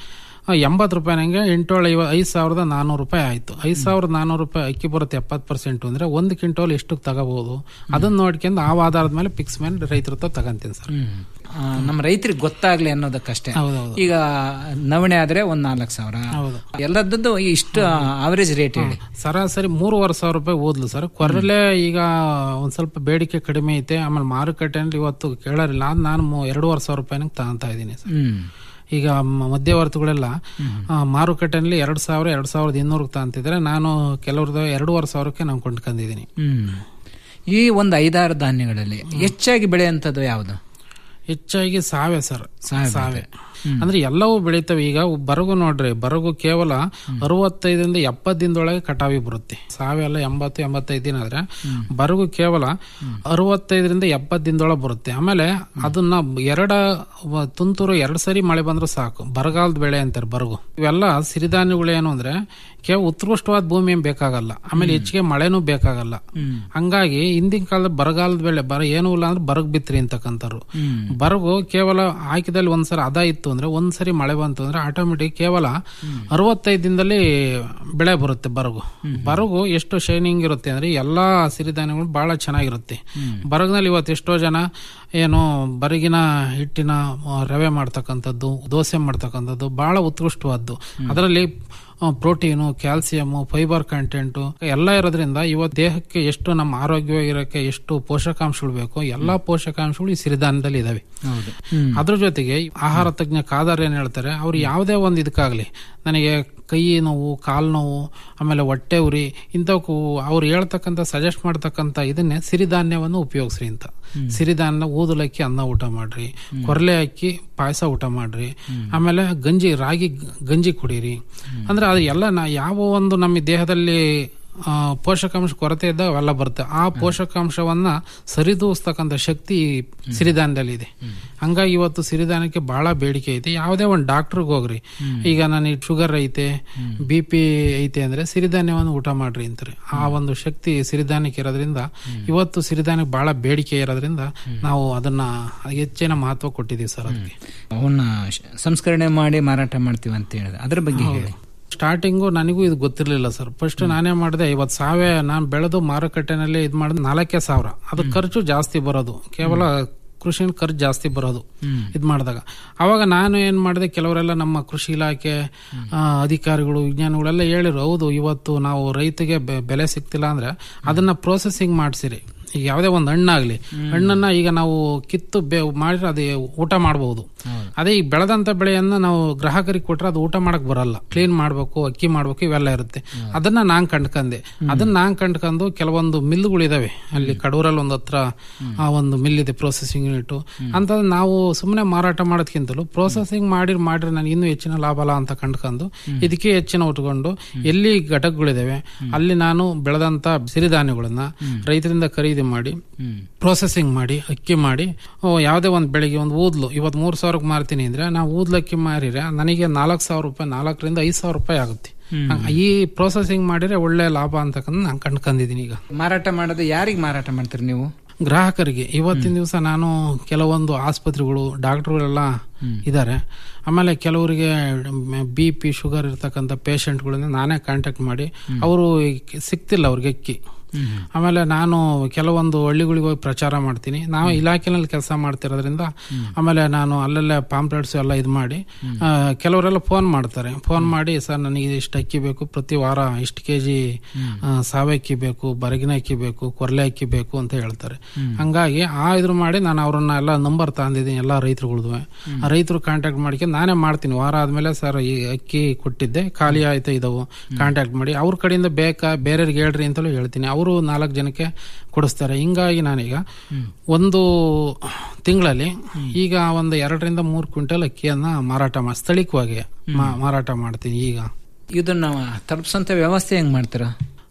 ಎಂಬತ್ತು ರೂಪಾಯಿ ನಂಗೆ ಎಂಟೇಳು ಐವ ಐದು ಸಾವಿರದ ನಾನ್ನೂರು ರೂಪಾಯಿ ಆಯ್ತು ಐದು ಸಾವಿರದ ನಾನ್ನೂರು ರೂಪಾಯಿ ಅಕ್ಕಿ ಬರುತ್ತೆ ಎಪ್ಪತ್ತು ಪರ್ಸೆಂಟ್ ಅಂದ್ರೆ ಒಂದು ಕ್ವಿಂಟಲ್ ಎಷ್ಟು ತಗೋಬಹುದು ಅದನ್ನ ನೋಡ್ಕೊಂಡು ಆ ಆಧಾರದ ಮೇಲೆ ಫಿಕ್ಸ್ ಮೇಲೆ ರೈತರ ಹತ್ರ ತಗೊಂತೀನಿ ಸರ್ ಆ, ನಮ್ಮ ರೈತರಿಗೆ ಗೊತ್ತಾಗ್ಲಿ ಅನ್ನೋದಕ್ಕಷ್ಟೇ ಹೌದೌದು. ಈಗ ನವಣೆ ಆದ್ರೆ ಒಂದ್ ನಾಲ್ಕು ಸಾವಿರ ಎಲ್ಲದದ್ದು ಇಷ್ಟು ಅವರೇಜ್ ರೇಟ್ ಹೇಳಿ ಸರಾಸರಿ ಮೂರುವರೆ ಸಾವಿರ ರೂಪಾಯಿ ಓದ್ಲು ಸರ್ ಕೊರಲೆ ಈಗ ಒಂದ್ ಸ್ವಲ್ಪ ಬೇಡಿಕೆ ಕಡಿಮೆ ಐತೆ ಆಮೇಲೆ ಮಾರುಕಟ್ಟೆನಲ್ಲಿ ಇವತ್ತು ಕೇಳೋರಿಲ್ಲ ಅದ್ ನಾನು ಮೂ- ಎರಡೂವರೆ ಸಾವಿರ ರೂಪಾಯಿನಾಗ ತಗೊಂತಾ ಇದ್ದೀನಿ ಸರ್ ಹ್ಮ್ ಈಗ ಮ- ಮಧ್ಯವರ್ತಿಗಳೆಲ್ಲ ಆ, ಮಾರುಕಟ್ಟೆನಲ್ಲಿ ಎರಡ್ ಸಾವಿರ ಎರಡ್ ಸಾವಿರದ ಇನ್ನೂರಕ್ಕೆ ತಗೊಂತಿದ್ರೆ ನಾನು ಕೆಲವ್ರದ್ದು ಎರಡೂವರೆ ಸಾವಿರಕ್ಕೆ ನಾನು ಕೊಂಡ್ಕೊಂಡಿದ್ದೀನಿ ಹ್ಮ್ ಈ ಒಂದು ಐದಾರು ಧಾನ್ಯಗಳಲ್ಲಿ ಹೆಚ್ಚಾಗಿ ಬೆಳೆಯುವಂಥದ್ದು ಯಾವುದು ಹೆಚ್ಚಾಗಿ ಸಾವೆ ಸರ್ ಸಾವೆ ಸಾವೆ ಅಂದ್ರೆ ಎಲ್ಲವೂ ಬೆಳಿತವೆ ಈಗ ಬರಗು ನೋಡ್ರಿ ಬರಗು ಕೇವಲ ಅರವತ್ತೈದರಿಂದ ಎಪ್ಪತ್ತು ದಿನದೊಳಗೆ ಕಟಾವಿ ಬರುತ್ತೆ ಸಾವೆ ಎಲ್ಲ ಎಂಬತ್ತು ಎಂಬತ್ತೈದು ದಿನ ಆದ್ರೆ ಬರಗು ಕೇವಲ ಅರವತ್ತೈದರಿಂದ ಎಪ್ಪತ್ತು ದಿನದೊಳಗೆ ಬರುತ್ತೆ ಆಮೇಲೆ ಅದನ್ನ ಎರಡ ವ- ತುಂತುರು ಎರಡು ಸರಿ ಮಳೆ ಬಂದ್ರೆ ಸಾಕು ಬರಗಾಲದ ಬೆಳೆ ಅಂತಾರೆ ಬರಗು ಇವೆಲ್ಲ ಸಿರಿಧಾನ್ಯಗಳು ಏನು ಅಂದ್ರೆ ಕೇವಲ ಉತ್ಕೃಷ್ಟವಾದ ಭೂಮಿ ಏನ್ ಬೇಕಾಗಲ್ಲ ಆಮೇಲೆ ಹೆಚ್ಚಿಗೆ ಮಳೆನೂ ಬೇಕಾಗಲ್ಲ ಹಂಗಾಗಿ ಹಿಂದಿನ ಕಾಲದ ಬರಗಾಲದ ಬೆಳೆ ಬರ ಏನೂ ಇಲ್ಲ ಅಂದ್ರೆ ಬರಗ್ ಬಿತ್ರಿ ಅಂತಕ್ಕಂಥವ್ರು ಬರಗು ಕೇವಲ ಹಾಕಿದಲ್ಲಿ ಒಂದ್ಸರಿ ಅದ ಇತ್ತು ಅಂದ್ರೆ ಒಂದ್ಸರಿ ಮಳೆ ಬಂತು ಅಂದ್ರೆ ಆಟೋಮೆಟಿಕ್ ಕೇವಲ ಅರವತ್ತೈದು ದಿನದಲ್ಲಿ ಬೆಳೆ ಬರುತ್ತೆ ಬರಗು ಬರಗು ಎಷ್ಟು ಶೈನಿಂಗ್ ಇರುತ್ತೆ ಅಂದ್ರೆ ಎಲ್ಲಾ ಸಿರಿಧಾನ್ಯಗಳು ಬಹಳ ಚೆನ್ನಾಗಿರುತ್ತೆ ಬರಗಿನಲ್ಲಿ ಇವತ್ತು ಎಷ್ಟೋ ಜನ ಏನು ಬರಗಿನ ಹಿಟ್ಟಿನ ಆ, ರವೆ ಮಾಡ್ತಕ್ಕಂಥದ್ದು ದೋಸೆ ಮಾಡ್ತಕ್ಕಂಥದ್ದು ಬಹಳ ಉತ್ಕೃಷ್ಟವಾದ್ದು ಅದರಲ್ಲಿ ಪ್ರೋಟೀನು ಕ್ಯಾಲ್ಸಿಯಂ ಫೈಬರ್ ಕಂಟೆಂಟು ಎಲ್ಲ ಇರೋದ್ರಿಂದ ಇವತ್ತು ದೇಹಕ್ಕೆ ಎಷ್ಟು ನಮ್ಮ ಆರೋಗ್ಯವಾಗಿರೋಕ್ಕೆ ಎಷ್ಟು ಪೋಷಕಾಂಶಗಳು ಬೇಕು ಎಲ್ಲಾ ಪೋಷಕಾಂಶಗಳು ಈ ಸಿರಿಧಾನ್ಯದಲ್ಲಿ ಇದಾವೆ ಹೌದು ಅದ್ರ ಜೊತೆಗೆ ಆಹಾರ ತಜ್ಞ ಕಾದಾರ್ ಏನ್ ಹೇಳ್ತಾರೆ ಅವ್ರು ಯಾವುದೇ ಒಂದು ಇದಕ್ಕಾಗ್ಲಿ ನನಗೆ ಕೈ ನೋವು ಕಾಲು ನೋವು ಆಮೇಲೆ ಹೊಟ್ಟೆ ಉರಿ ಇಂಥವಕ್ಕೂ ಅವ್ರು ಹೇಳ್ತಕ್ಕಂಥ ಸಜೆಸ್ಟ್ ಮಾಡ್ತಕ್ಕಂಥ ಇದನ್ನೇ ಸಿರಿಧಾನ್ಯವನ್ನು ಉಪಯೋಗಿಸ್ರಿ ಅಂತ ಸಿರಿಧಾನ್ಯ ಊದಲಕ್ಕಿ ಅನ್ನ ಊಟ ಮಾಡ್ರಿ ಕೊರಲೆ ಅಕ್ಕಿ ಪಾಯಸ ಊಟ ಮಾಡ್ರಿ ಆಮೇಲೆ ಗಂಜಿ ರಾಗಿ ಗ- ಗಂಜಿ ಕುಡೀರಿ ಅಂದ್ರೆ ಅದು ಎಲ್ಲ ನಾ ಯಾವ ಒಂದು ನಮ್ಮ ದೇಹದಲ್ಲಿ ಆ, ಪೋಷಕಾಂಶ ಕೊರತೆ ಇದ್ದಾಗ ಅವೆಲ್ಲ ಬರುತ್ತೆ ಆ ಪೋಷಕಾಂಶವನ್ನ ಸರಿದೂಗಿಸ್ತಕ್ಕಂಥ ಶಕ್ತಿ ಈ ಸಿರಿಧಾನ್ಯದಲ್ಲಿ ಇದೆ ಹಂಗಾಗಿ ಇವತ್ತು ಸಿರಿಧಾನ್ಯಕ್ಕೆ ಬಹಳ ಬೇಡಿಕೆ ಐತೆ ಯಾವುದೇ ಒಂದು ಡಾಕ್ಟರ್ಗೆ ಹೋಗ್ರಿ ಈಗ ನನಗೆ ಶುಗರ್ ಐತೆ ಬಿ ಪಿ ಐತೆ ಅಂದ್ರೆ ಸಿರಿಧಾನ್ಯವನ್ನು ಊಟ ಮಾಡ್ರಿ ಅಂತಾರೆ ಆ ಒಂದು ಶಕ್ತಿ ಸಿರಿಧಾನ್ಯಕ್ಕೆ ಇರೋದ್ರಿಂದ ಇವತ್ತು ಸಿರಿಧಾನ್ಯಕ್ಕೆ ಬಹಳ ಬೇಡಿಕೆ ಇರೋದ್ರಿಂದ ನಾವು ಅದನ್ನ ಹೆಚ್ಚಿನ ಮಹತ್ವ ಕೊಟ್ಟಿದ್ದೀವಿ ಸರ್ ಅದಕ್ಕೆ ಅವನ್ನ ಶ- ಸಂಸ್ಕರಣೆ ಮಾಡಿ ಮಾರಾಟ ಮಾಡ್ತೀವಿ ಅಂತ ಹೇಳಿದ್ರೆ ಅದ್ರ ಬಗ್ಗೆ ಹೇಳಿ ಸ್ಟಾರ್ಟಿಂಗು ನನಗೂ ಇದು ಗೊತ್ತಿರಲಿಲ್ಲ ಸರ್ ಫಸ್ಟ್ ನಾನೇ ಮಾಡಿದೆ ಇವತ್ತು ಸಾವೆ ನಾನು ಬೆಳೆದು ಮಾರುಕಟ್ಟೆನಲ್ಲಿ ಇದು ಮಾಡಿದ ನಾಲ್ಕೇ ಸಾವಿರ ಅದು ಖರ್ಚು ಜಾಸ್ತಿ ಬರೋದು ಕೇವಲ ಕೃಷಿ ಖರ್ಚು ಜಾಸ್ತಿ ಬರೋದು ಇದು ಮಾಡಿದಾಗ ಅವಾಗ ನಾನು ಏನ್ ಮಾಡಿದೆ ಕೆಲವರೆಲ್ಲ ನಮ್ಮ ಕೃಷಿ ಇಲಾಖೆ ಆ, ಅಧಿಕಾರಿಗಳು ವಿಜ್ಞಾನಿಗಳೆಲ್ಲ ಹೇಳಿರು ಹೌದು ಇವತ್ತು ನಾವು ರೈತಗೆ ಬೆ- ಬೆಲೆ ಸಿಗ್ತಿಲ್ಲ ಅಂದ್ರೆ ಅದನ್ನ ಪ್ರೋಸೆಸಿಂಗ್ ಮಾಡಿಸಿರಿ ಈಗ ಯಾವುದೇ ಒಂದು ಹಣ್ಣಾಗ್ಲಿ ಹಣ್ಣನ್ನ ಈಗ ನಾವು ಕಿತ್ತು ಬೆ ಮಾಡಿದ್ರೆ ಅದು ಊಟ ಮಾಡಬಹುದು ಅದೇ ಈಗ ಬೆಳೆದಂತ ಬೆಳೆಯನ್ನ ನಾವು ಗ್ರಾಹಕರಿಗೆ ಕೊಟ್ರೆ ಅದು ಊಟ ಮಾಡಕ್ ಬರಲ್ಲ ಕ್ಲೀನ್ ಮಾಡ್ಬೇಕು ಅಕ್ಕಿ ಮಾಡ್ಬೇಕು ಇವೆಲ್ಲ ಇರುತ್ತೆ ಅದನ್ನ ನಾನ್ ಕಂಡ್ಕಂದೆ ಅದನ್ನ ನಾನ್ ಕಂಡ್ಕೊಂಡು ಕೆಲವೊಂದು ಮಿಲ್ಗಳು ಇದಾವೆ ಅಲ್ಲಿ ಕಡೂರಲ್ಲಿ ಒಂದು ಹತ್ರ ಆ ಒಂದು ಮಿಲ್ ಇದೆ ಪ್ರೊಸೆಸಿಂಗ್ ಯೂನಿಟ್ ಅಂತ ನಾವು ಸುಮ್ಮನೆ ಮಾರಾಟ ಮಾಡೋದ್ಕಿಂತಲೂ ಪ್ರೊಸೆಸಿಂಗ್ ಮಾಡಿ ಮಾಡ್ರೆ ನನಗೆ ಇನ್ನೂ ಹೆಚ್ಚಿನ ಲಾಭ ಅಲ್ಲ ಅಂತ ಕಂಡ್ಕೊಂಡು ಇದಕ್ಕೆ ಹೆಚ್ಚಿನ ಉಟ್ಕೊಂಡು ಎಲ್ಲಿ ಘಟಕಗಳಿದಾವೆ ಅಲ್ಲಿ ನಾನು ಬೆಳೆದಂತ ಸಿರಿಧಾನ್ಯಗಳನ್ನ ರೈತರಿಂದ ಖರೀದಿ ಮಾಡಿ ಪ್ರೊಸೆಸಿಂಗ್ ಮಾಡಿ ಅಕ್ಕಿ ಮಾಡಿ ಓ, ಯಾವುದೇ ಒಂದು ಬೆಳಿಗ್ಗೆ ಒಂದು ಊದ್ಲು ಇವತ್ತು ಮೂರ್ ಸಾವಿರಕ್ಕೆ ಮಾರ್ತೀನಿ ಅಂದ್ರೆ ನಾವು ಊದ್ಲಕ್ಕಿ ಮಾರಿದ್ರೆ ನನಗೆ ನಾಲ್ಕು ಸಾವಿರ ರೂಪಾಯಿ ನಾಲ್ಕರಿಂದ ಐದು ಸಾವಿರ ರೂಪಾಯಿ ಆಗುತ್ತೆ ಹಂಗ್- ಈ ಪ್ರೊಸೆಸಿಂಗ್ ಮಾಡಿದ್ರೆ ಒಳ್ಳೆ ಲಾಭ ಅಂತಕ್ಕಂಥ ನಾನು ಕಂಡ್ಕೊಂಡಿದ್ದೀನಿ ಈಗ ಮಾರಾಟ ಮಾಡೋದು ಯಾರಿಗೆ ಮಾರಾಟ ಮಾಡ್ತೀರಿ ನೀವು ಗ್ರಾಹಕರಿಗೆ ಇವತ್ತಿನ ದಿವಸ ನಾನು ಕೆಲವೊಂದು ಆಸ್ಪತ್ರೆಗಳು ಡಾಕ್ಟರ್ಗಳೆಲ್ಲ ಇದ್ದಾರೆ ಆಮೇಲೆ ಕೆಲವರಿಗೆ ಬಿ ಪಿ ಶುಗರ್ ಇರ್ತಕ್ಕಂಥ ಪೇಷಂಟ್ಗಳನ್ನ ನಾನೇ ಕಾಂಟ್ಯಾಕ್ಟ್ ಮಾಡಿ ಅವರು ಸಿಗ್ತಿಲ್ಲ ಅವ್ರಿಗೆ ಅಕ್ಕಿ ಆಮೇಲೆ ನಾನು ಕೆಲವೊಂದು ಹಳ್ಳಿಗಳಿಗೆ ಹೋಗಿ ಪ್ರಚಾರ ಮಾಡ್ತೀನಿ ನಾವು ಇಲಾಖೆನಲ್ಲಿ ಕೆಲಸ ಮಾಡ್ತಿರೋದ್ರಿಂದ ಆಮೇಲೆ ನಾನು ಅಲ್ಲೆಲ್ಲ ಪಾಂಪ್ಲೆಟ್ಸ್ ಎಲ್ಲ ಇದು ಮಾಡಿ ಆ, ಕೆಲವರೆಲ್ಲ ಫೋನ್ ಮಾಡ್ತಾರೆ ಫೋನ್ ಮಾಡಿ ಸರ್ ನನಗೆ ಇಷ್ಟು ಅಕ್ಕಿ ಬೇಕು ಪ್ರತಿ ವಾರ ಇಷ್ಟು ಕೆ ಜಿ ಸಾವೆ ಅಕ್ಕಿ ಬೇಕು ಬರಗಿನ ಅಕ್ಕಿ ಬೇಕು ಕೊರ್ಲೆ ಅಕ್ಕಿ ಬೇಕು ಅಂತ ಹೇಳ್ತಾರೆ ಹಂಗಾಗಿ ಆ ಇದ್ರ ಮಾಡಿ ನಾನು ಅವ್ರನ್ನ ಎಲ್ಲ ನಂಬರ್ ತಂದಿದ್ದೀನಿ ಎಲ್ಲ ರೈತರುಗಳದ್ದು ಆ ರೈತರು ಕಾಂಟ್ಯಾಕ್ಟ್ ಮಾಡ್ಕೊಂಡು ನಾನೇ ಮಾಡ್ತೀನಿ ವಾರ ಆದ್ಮೇಲೆ ಸರ್ ಈ ಅಕ್ಕಿ ಕೊಟ್ಟಿದ್ದೆ ಖಾಲಿ ಆಯ್ತಾ ಇದಾವು ಕಾಂಟ್ಯಾಕ್ಟ್ ಮಾಡಿ ಅವ್ರ ಕಡೆಯಿಂದ ಬೇಕಾ ಬೇರೆಯವ್ರಿಗೆ ಹೇಳ್ರಿ ಅಂತಲೂ ಹೇಳ್ತೀನಿ ಅವರು ನಾಲ್ಕು ಜನಕ್ಕೆ ಕೊಡಿಸ್ತಾರೆ ಹಿಂಗಾಗಿ ನಾನೀಗ ಒಂದು ತಿಂಗಳಲ್ಲಿ ಈಗ ಒಂದು ಎರಡರಿಂದ ಮೂರು ಕ್ವಿಂಟಲ್ ಅಕ್ಕಿಯನ್ನ ಮಾರಾಟ ಮಾಡಿ ಸ್ಥಳೀಯವಾಗಿ ಮಾ- ಮಾರಾಟ ಮಾಡ್ತೀನಿ ಈಗ ಇದನ್ನ ತಲುಪಿಸಂತ ವ್ಯವಸ್ಥೆ ಹೆಂಗ್ ಮಾಡ್ತೀರಾ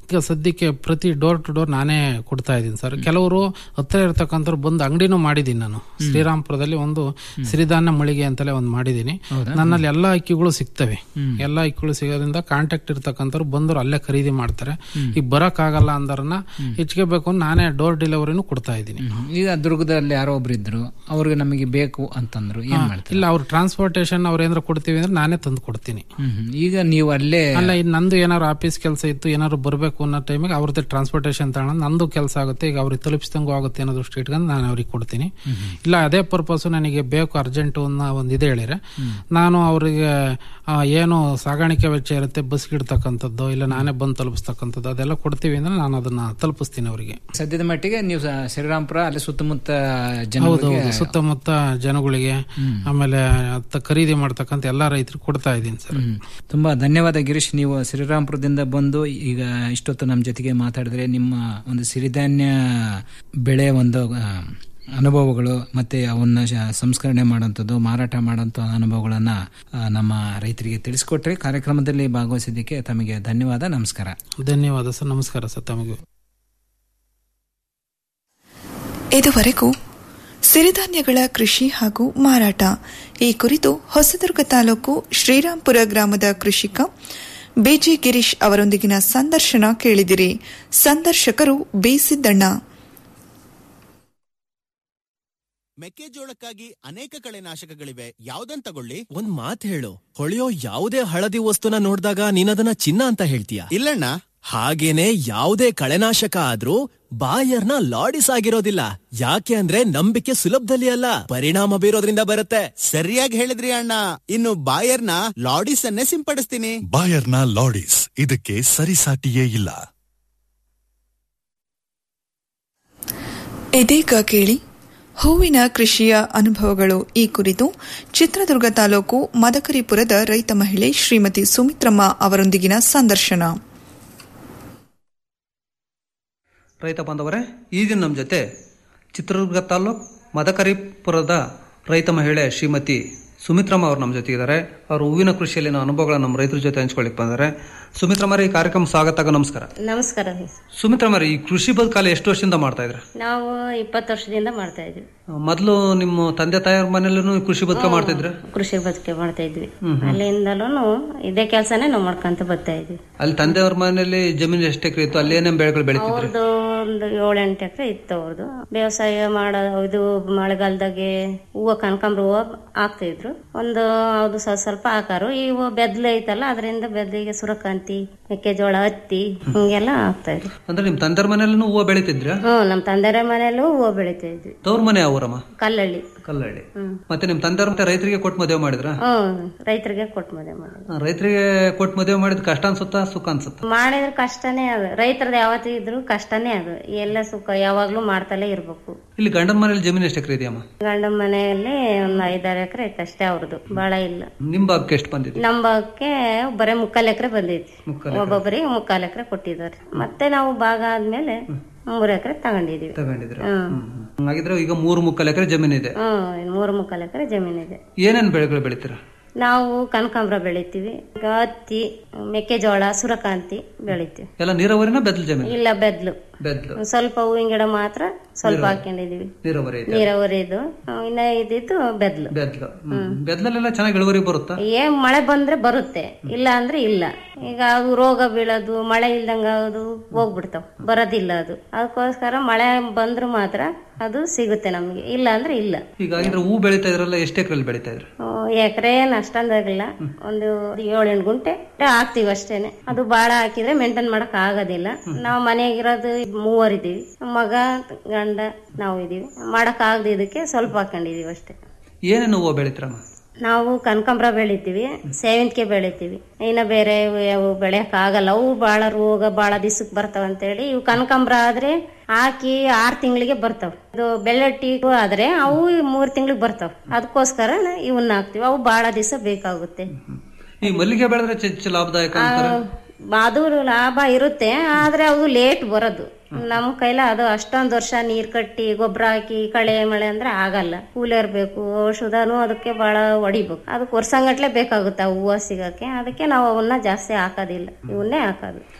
ಈಗ ಸದ್ಯಕ್ಕೆ ಪ್ರತಿ ಡೋರ್ ಟು ಡೋರ್ ನಾನೇ ಕೊಡ್ತಾ ಇದ್ದೀನಿ ಸರ್ ಕೆಲವರು ಹತ್ತಿರ ಇರ್ತಕ್ಕಂಥವ್ರು ಬಂದು ಅಂಗಡಿನೂ ಮಾಡಿದ್ದೀನಿ ನಾನು ಶ್ರೀರಾಮ್ಪುರದಲ್ಲಿ ಒಂದು ಸಿರಿಧಾನ್ಯ ಮಳಿಗೆ ಅಂತಲೇ ಒಂದು ಮಾಡಿದ್ದೀನಿ ನನ್ನಲ್ಲಿ ಎಲ್ಲಾ ಅಕ್ಕಿಗಳು ಸಿಗ್ತವೆ ಎಲ್ಲಾ ಅಕ್ಕಿಗಳು ಸಿಗೋದ್ರಿಂದ ಕಾಂಟ್ಯಾಕ್ಟ್ ಇರ್ತಕ್ಕಂಥವ್ರು ಬಂದವರು ಅಲ್ಲೇ ಖರೀದಿ ಮಾಡ್ತಾರೆ ಈಗ ಬರಕ್ ಆಗಲ್ಲ ಅಂದರನ್ನ ಹೆಚ್ಚಿಗೆ ಬೇಕು ಅಂತ ನಾನೇ ಡೋರ್ ಡೆಲಿವರಿನೂ ಕೊಡ್ತಾ ಇದ್ದೀನಿ ಈಗ ದುರ್ಗದಲ್ಲಿ ಯಾರೋ ಒಬ್ರು ಇದ್ರು ಅವ್ರಿಗೆ ನಮಗೆ ಬೇಕು ಅಂತಂದ್ರು ಏನ್ ಮಾಡ್ತಾರೆ ಇಲ್ಲ ಅವ್ರು ಟ್ರಾನ್ಸ್ಪೋರ್ಟೇಶನ್ ಅವ್ರ ಏನಾರು ಕೊಡ್ತೀವಿ ಅಂದ್ರೆ ನಾನೇ ತಂದು ಕೊಡ್ತೀನಿ ಹ್ಮ್ ಹ್ಮ್. ಈಗ ನೀವು ಅಲ್ಲೇ ಅಲ್ಲ ಇನ್ ನಂದು ಏನಾದ್ರು ಆಫೀಸ್ ಕೆಲಸ ಇತ್ತು ಏನಾದ್ರು ಬರಬೇಕು ಅನ್ನೋ ಟೈಮಿಗೆ ಅವ್ರದ್ದು ಟ್ರಾನ್ಸ್ಪೋರ್ಟೇಷನ್ ತಗೊಂಡು ನಂದು ಕೆಲಸ ಆಗುತ್ತೆ ಈಗ ಅವ್ರಿಗೆ ತಲುಪಿಸ್ದಂಗೂ ಆಗುತ್ತೆ ಅನ್ನೋ ದೃಷ್ಟಿ ಇಟ್ಕೊಂಡು ನಾನು ಅವ್ರಿಗೆ ಕೊಡ್ತೀನಿ ಇಲ್ಲ ಅದೇ ಪರ್ಪಸ್ ನನಗೆ ಬೇಕು ಅರ್ಜೆಂಟ್ ಅನ್ನೋ ಒಂದು ಇದೆ ಹೇಳಿದ್ರೆ ನಾನು ಅವರಿಗೆ ಏನು ಸಾಗಾಣಿಕೆ ವೆಚ್ಚ ಇರುತ್ತೆ ಬಸ್ಗೆ ಇಡ್ತಕ್ಕಂಥದ್ದು ಇಲ್ಲ ನಾನೇ ಬಂದು ತಲುಪಿಸ್ತಕ್ಕಂಥದ್ದು ಅದೆಲ್ಲ ಕೊಡ್ತೀವಿ ಅಂದ್ರೆ ನಾನು ಅದನ್ನ ತಲುಪಿಸ್ತೀನಿ ಅವರಿಗೆ ಸದ್ಯದ ಮಟ್ಟಿಗೆ ನೀವು ಸ- ಶ್ರೀರಾಮ್ಪುರ ಅಲ್ಲಿ ಸುತ್ತಮುತ್ತ ಹೌದು ಜನಗಳಿಗೆ ಹೌದು ಸುತ್ತಮುತ್ತ ಜನಗಳಿಗೆ ಆಮೇಲೆ ಅತ್ತ ಖರೀದಿ ಮಾಡ್ತಕ್ಕಂಥ ಎಲ್ಲಾ ರೈತರಿಗೆ ಕೊಡ್ತಾ ಇದ್ದೀನಿ ಸರ್ ಹ್ಮ್. ತುಂಬಾ ಧನ್ಯವಾದ ಗಿರೀಶ್ ನೀವು ಶ್ರೀರಾಮ್ಪುರದಿಂದ ಬಂದು ಈಗ ಇಷ್ಟೊತ್ತು ನಮ್ಮ ಜೊತೆಗೆ ಮಾತಾಡಿದ್ರೆ ನಿಮ್ಮ ಒಂದು ಸಿರಿಧಾನ್ಯ ಬೆಳೆ ಒಂದು ಆ, ಅನುಭವಗಳು ಮತ್ತೆ ಅವನ್ನ ಶ- ಸಂಸ್ಕರಣೆ ಮಾಡುವಂಥದ್ದು ಮಾರಾಟ ಮಾಡುವಂಥ ಅನುಭವಗಳನ್ನ ಆ, ನಮ್ಮ ರೈತರಿಗೆ ತಿಳಿಸ್ಕೊಟ್ರೆ ಕಾರ್ಯಕ್ರಮದಲ್ಲಿ ಭಾಗವಹಿಸಿದ್ದಕ್ಕೆ ತಮಗೆ ಧನ್ಯವಾದ ನಮಸ್ಕಾರ ಧನ್ಯವಾದ ಸರ್ ನಮಸ್ಕಾರ ಸರ್ ತಮಗೆ ಇದುವರೆಗೂ ಸಿರಿಧಾನ್ಯಗಳ ಕೃಷಿ ಹಾಗೂ ಮಾರಾಟ ಈ ಕುರಿತು ಹೊಸದುರ್ಗ ತಾಲೂಕು ಶ್ರೀರಾಂಪುರ ಗ್ರಾಮದ ಕೃಷಿಕ ಬಿಜಿ ಗಿರೀಶ್ ಅವರೊಂದಿಗಿನ ಸಂದರ್ಶನ ಕೇಳಿದಿರಿ ಸಂದರ್ಶಕರು ಬಿ ಸಿದ್ದಣ್ಣ ಮೆಕ್ಕೆಜೋಳಕ್ಕಾಗಿ ಅನೇಕ ಕಳೆನಾಶಕಗಳಿವೆ ಯಾವ್ದನ್ ತಗೊಳ್ಳಿ ಒಂದ್ ಮಾತ್ ಹೇಳು ಹೊಳೆಯೋ ಯಾವುದೇ ಹಳದಿ ವಸ್ತುನ ನೋಡಿದಾಗ ನೀನದನ್ನ ಚಿನ್ನ ಅಂತ ಹೇಳ್ತೀಯ ಇಲ್ಲಣ್ಣ ಹಾಗೇನೆ ಯಾವುದೇ ಕಳೆನಾಶಕ ಆದ್ರೂ ಬಾಯರ್ನ ಲಾಡಿಸ್ ಆಗಿರೋದಿಲ್ಲ ಯಾಕೆ ಅಂದ್ರೆ ನಂಬಿಕೆ ಸುಲಭದಲ್ಲಿ ಅಲ್ಲ ಪರಿಣಾಮ ಬೀರೋದ್ರಿಂದ ಬರುತ್ತೆ ಸರಿಯಾಗಿ ಹೇಳಿದ್ರಿ ಅಣ್ಣ ಇನ್ನು ಬಾಯರ್ನ ಲಾಡಿಸ್ ಅನ್ನೇ ಸಿಂಪಡಿಸ್ತೀನಿ ಬಾಯರ್ನ ಲಾಡಿಸ್ ಇದಕ್ಕೆ ಸರಿಸಾಟಿಯೇ ಇಲ್ಲ ಇದೀಗ ಕೇಳಿ ಹೂವಿನ ಕೃಷಿಯ ಅನುಭವಗಳು ಈ ಕುರಿತು ಚಿತ್ರದುರ್ಗ ತಾಲೂಕು ಮದಕರಿಪುರದ ರೈತ ಮಹಿಳೆ ಶ್ರೀಮತಿ ಸುಮಿತ್ರಮ್ಮ ಅವರೊಂದಿಗಿನ ಸಂದರ್ಶನ ರೈತ ಬಾಂಧವರೇ ಈ ದಿನ ನಮ್ಮ ಜೊತೆ ಚಿತ್ರದುರ್ಗ ತಾಲ್ಲೂಕು ಮದಕರಿಪುರದ ರೈತ ಮಹಿಳೆ ಶ್ರೀಮತಿ ಸುಮಿತ್ರಮ್ಮ ಅವರು ನಮ್ಮ ಜೊತೆ ಇದ್ದಾರೆ ಅವರು ಹೂವಿನ ಕೃಷಿಯಲ್ಲಿನ ಅನುಭವಗಳನ್ನ ನಮ್ಮ ರೈತರ ಜೊತೆ ಹಂಚ್ಕೊಳ್ಳಿಕ್ ಬಂದ್ದಾರೆ ಸುಮಿತ್ರಮ್ಮರ ಈ ಕಾರ್ಯಕ್ರಮ ಸ್ವಾಗತ ನಮಸ್ಕಾರ ನಮಸ್ಕಾರ ಸುಮಿತ್ರಮ್ಮರ ಈ ಕೃಷಿ ಬದುಕಾಲ ಎಷ್ಟು ವರ್ಷದಿಂದ ಮಾಡ್ತಾ ಇದ್ರ ನಾವು ಇಪ್ಪತ್ತು ವರ್ಷದಿಂದ ಮಾಡ್ತಾ ಇದ್ವಿ ಮೊದಲು ನಿಮ್ಮ ತಂದೆ ತಾಯಿಯವ್ರ ಮನೇಲೂ ಕೃಷಿ ಬದುಕ ಮಾಡ್ತಾ ಇದ್ರ ಕೃಷಿ ಬದುಕೆ ಮಾಡ್ತಾ ಇದ್ವಿ ಅಲ್ಲಿಂದಲೂ ಇದೇ ಕೆಲಸನೇ ನಾವು ಮಾಡ್ಕೊಂತ ಬರ್ತಾ ಇದ್ವಿ ಅಲ್ಲಿ ತಂದೆಯವ್ರ ಮನೇಲಿ ಜಮೀನು ಎಷ್ಟು ಎಕರೆ ಇತ್ತು ಅಲ್ಲಿ ಏನೇನ್ ಬೆಳೆಗಳು ಬೆಳಿತಿದ್ರಿ ಅವ್ರದ್ದು ಒಂದು ಏಳೆಂಟು ಎಕರೆ ಇತ್ತು ಅವ್ರದ್ದು ವ್ಯವಸಾಯ ಮಾಡೋ ಇದು ಮಳೆಗಾಲದಾಗೆ ಹೂವು ಕನಕಾಂಬ್ರ ಹೂವು ಹಾಕ್ತಾ ಇದ್ರು ಒಂದು ಅದು ಸ್ವಲ್ಪ ಸ್ವಲ್ಪ ಹಾಕಾರು ಈ ಹೂವು ಬೆದ್ಲು ಐತಲ್ಲ ಅದರಿಂದ ಬೆದ್ಲಿಗೆ ಸುರಕಾಂತಿ ಮೆಕ್ಕೆಜೋಳ ಹತ್ತಿ ಹಿಂಗೆಲ್ಲ ಹಾಕ್ತಾ ಇದ್ರು ಅಂದ್ರೆ ನಿಮ್ ತಂದೆಯವ್ರ ಮನೇಲೂ ಹೂವು ಬೆಳಿತಿದ್ರ ಹ್ಮ್ ನಮ್ಮ ತಂದೆರ ಮನೆಯಲ್ಲೂ ಹೂವು ಬೆಳಿತಾ ಇದ್ವಿ ತವ್ರ ಮನೆ ಅವರಮ್ಮ ಕಲ್ಲಳ್ಳಿ ಕಲ್ಲಳ್ಳಿ ಹ್ಮ್ ಮತ್ತೆ ನಿಮ್ ತಂದೆಯವ್ರ ಮತ್ತೆ ರೈತರಿಗೆ ಕೊಟ್ಟು ಮದುವೆ ಮಾಡಿದ್ರ ಹ್ಮ್ ರೈತರಿಗೆ ಕೊಟ್ಟು ಮದುವೆ ಮಾಡೋದು ರೈತರಿಗೆ ಕೊಟ್ಟು ಮದುವೆ ಮಾಡಿದ್ ಕಷ್ಟ ಅನ್ಸುತ್ತಾ ಸುಖ ಅನ್ಸುತ್ತಾ ಮಾಡಿದ್ರೆ ಕಷ್ಟನೇ ಅದು ರೈತರದ್ದು ಯಾವತ್ತೂ ಇದ್ರು ಕಷ್ಟನೇ ಅದು ಎಲ್ಲ ಸುಖ ಯಾವಾಗ್ಲೂ ಮಾಡ್ತಲೇ ಇರ್ಬೇಕು ಇಲ್ಲಿ ಗಂಡನ ಮನೇಲಿ ಜಮೀನು ಎಷ್ಟು ಎಕರೆ ಇದೆಯಮ್ಮ ಗಂಡನ ಮನೆಯಲ್ಲಿ ಒಂದು ಐದಾರು ಎಕರೆ ಐತೆ ಅಷ್ಟೇ ಅವ್ರದ್ದು ಬಾಳ ಇಲ್ಲ ನಿಮ್ ಭಾಗಕ್ಕೆ ಎಷ್ಟು ಬಂದಿದೆ ನಮ್ಮ ಭಾಗಕ್ಕೆ ಬರೀ ಮುಕ್ಕಾಲ್ ಎಕರೆ ಬಂದೈತಿ ಮುಕ್ಕಾಲ್ ಒಬ್ಬೊಬ್ಬರಿಗೆ ಮುಕ್ಕಾಲ್ ಎಕರೆ ಕೊಟ್ಟಿದ್ದಾರೆ ಮತ್ತೆ ನಾವು ಭಾಗ ಆದ್ಮೇಲೆ ಮೂರ್ ಎಕರೆ ತಗೊಂಡಿದೀವಿ ತಗೊಂಡಿದ್ರ ಹ್ಮ್ ಹಾಗಿದ್ರೆ ಈಗ ಮೂರು ಮುಕ್ಕಾಲ್ ಎಕರೆ ಜಮೀನ್ ಇದೆ ಹ್ಮ್ ಇನ್ನು ಮೂರು ಮುಕ್ಕಾಲ್ ಎಕರೆ ಜಮೀನಿದೆ ಏನೇನ್ ಬೆಳೆಗಳು ಬೆಳಿತೀರಾ ನಾವು ಕನಕಾಂಬ್ರ ಬೆಳಿತೀವಿ ಈಗ ಹತ್ತಿ ಮೆಕ್ಕೆಜೋಳ ಸೂರ್ಯಕಾಂತಿ ಬೆಳಿತೀವಿ ಎಲ್ಲ ನೀರಾವರಿನ ಬೆದ್ಲು ಜಮೀನು ಇಲ್ಲ ಬೆದ್ಲು ಬೆದ್ಲು ಒಂದ್ ಸ್ವಲ್ಪ ಹೂವಿನ ಗಿಡ ಮಾತ್ರ ಸ್ವಲ್ಪ ಹಾಕೊಂಡಿದೀವಿ ನೀರಾವರಿ ಇದೆ ನೀರಾವರಿದು ಇನ್ನ ಇದ್ದಿದ್ದು ಬೆದ್ಲು ಬೆದ್ಲು ಹ್ಮ್. ಬೆದ್ಲಲ್ಲೆಲ್ಲ ಚೆನ್ನಾಗಿ ಇಳುವರಿ ಬರುತ್ತಾ ಏನ್ ಮಳೆ ಬಂದ್ರೆ ಬರುತ್ತೆ ಇಲ್ಲ ಅಂದ್ರೆ ಇಲ್ಲ ಈಗ ಅದು ರೋಗ ಬೀಳೋದು ಮಳೆ ಇಲ್ದಂಗ ಅದು ಹೋಗ್ಬಿಡ್ತಾವ ಬರೋದಿಲ್ಲ ಅದು ಅದಕ್ಕೋಸ್ಕರ ಮಳೆ ಬಂದ್ರು ಮಾತ್ರ ಅದು ಸಿಗುತ್ತೆ ನಮ್ಗೆ ಇಲ್ಲ ಅಂದ್ರೆ ಇಲ್ಲ ಈಗ ಹಾಗಿದ್ರೆ ಹೂ ಬೆಳಿತಾ ಇದ್ರಲ್ಲ ಎಷ್ಟು ಎಕರೆ ಬೆಳಿತಾ ಇದ್ರು ಎಕರೆ ಏನ್ ಅಷ್ಟೊಂದಾಗಿಲ್ಲ ಒಂದು ಏಳೆಂಟು ಗುಂಟೆ ಹಾಕ್ತಿವಿ ಅಷ್ಟೇನೆ ಅದು ಬಾಳ ಹಾಕಿದ್ರೆ ಮೇಂಟೈನ್ ಮಾಡಕ್ ಆಗೋದಿಲ್ಲ ನಾವು ಮನೆಗಿರೋದು ಮೂವರ್ ಇದೀವಿ ಮಗ ಗಂಡ ನಾವು ಇದೀವಿ ಮಾಡಕ್ ಆಗದೆ ಇದಕ್ಕೆ ಸ್ವಲ್ಪ ಹಾಕೊಂಡಿದೀವಿ ಅಷ್ಟೇ ಏನೇನು ಹೂವು ಬೆಳಿತೀರಮ್ಮ ನಾವು ಕನಕಾಂಬ್ರ ಬೆಳಿತೀವಿ ಸೇವಂತಿಗೆ ಬೆಳಿತೀವಿ ಇನ್ನ ಬೇರೆ ಯಾವ ಬೆಳೆಯಕ್ ಆಗಲ್ಲ ಅವು ಬಾಳ ರೋಗ ಬಾಳ ದಿವ್ಸಕ್ಕೆ ಬರ್ತಾವ ಅಂತೇಳಿ ಇವು ಕನಕಾಂಬ್ರ ಆದ್ರೆ ಹಾಕಿ ಆರ್ ತಿಂಗಳಿಗೆ ಬರ್ತಾವ ಇದು ಬೆಳ್ಳಟ್ಟಿ ಆದ್ರೆ ಅವು ಮೂರ್ ತಿಂಗಳಿಗೆ ಬರ್ತಾವ ಅದಕ್ಕೋಸ್ಕರ ಇವನ್ನ ಹಾಕ್ತಿವಿ ಅವು ಬಾಳ ದಿವಸ ಬೇಕಾಗುತ್ತೆ ಈ ಮಲ್ಲಿಗೆ ಬೆಳೆದ್ರೆ ಹೆಚ್ಚು ಲಾಭದಾಯಕ ಅಂತಾರೆ ಅದು ಲಾಭ ಇರುತ್ತೆ ಆದ್ರೆ ಅದು ಲೇಟ್ ಬರೋದು ನಮ್ ಕೈಲ ಅದು ಅಷ್ಟೊಂದ್ ವರ್ಷ ನೀರ್ ಕಟ್ಟಿ ಗೊಬ್ಬರ ಹಾಕಿ ಕಳೆ ಮಳೆ ಅಂದ್ರೆ ಆಗಲ್ಲ ಕೂಲರ್ ಬೇಕು ಔಷಧನು ಅದಕ್ಕೆ ಬಹಳ ಹೊಡಿಬೇಕು ಅದಕ್ಕೆ ವರ್ಷಂಗಟ್ಲೆ ಬೇಕಾಗುತ್ತೆ ಆ ಹೂವು ಸಿಗಕ್ಕೆ ಅದಕ್ಕೆ ನಾವು ಅವನ್ನ ಜಾಸ್ತಿ ಹಾಕೋದಿಲ್ಲ ಇವನ್ನೇ ಹಾಕೋದು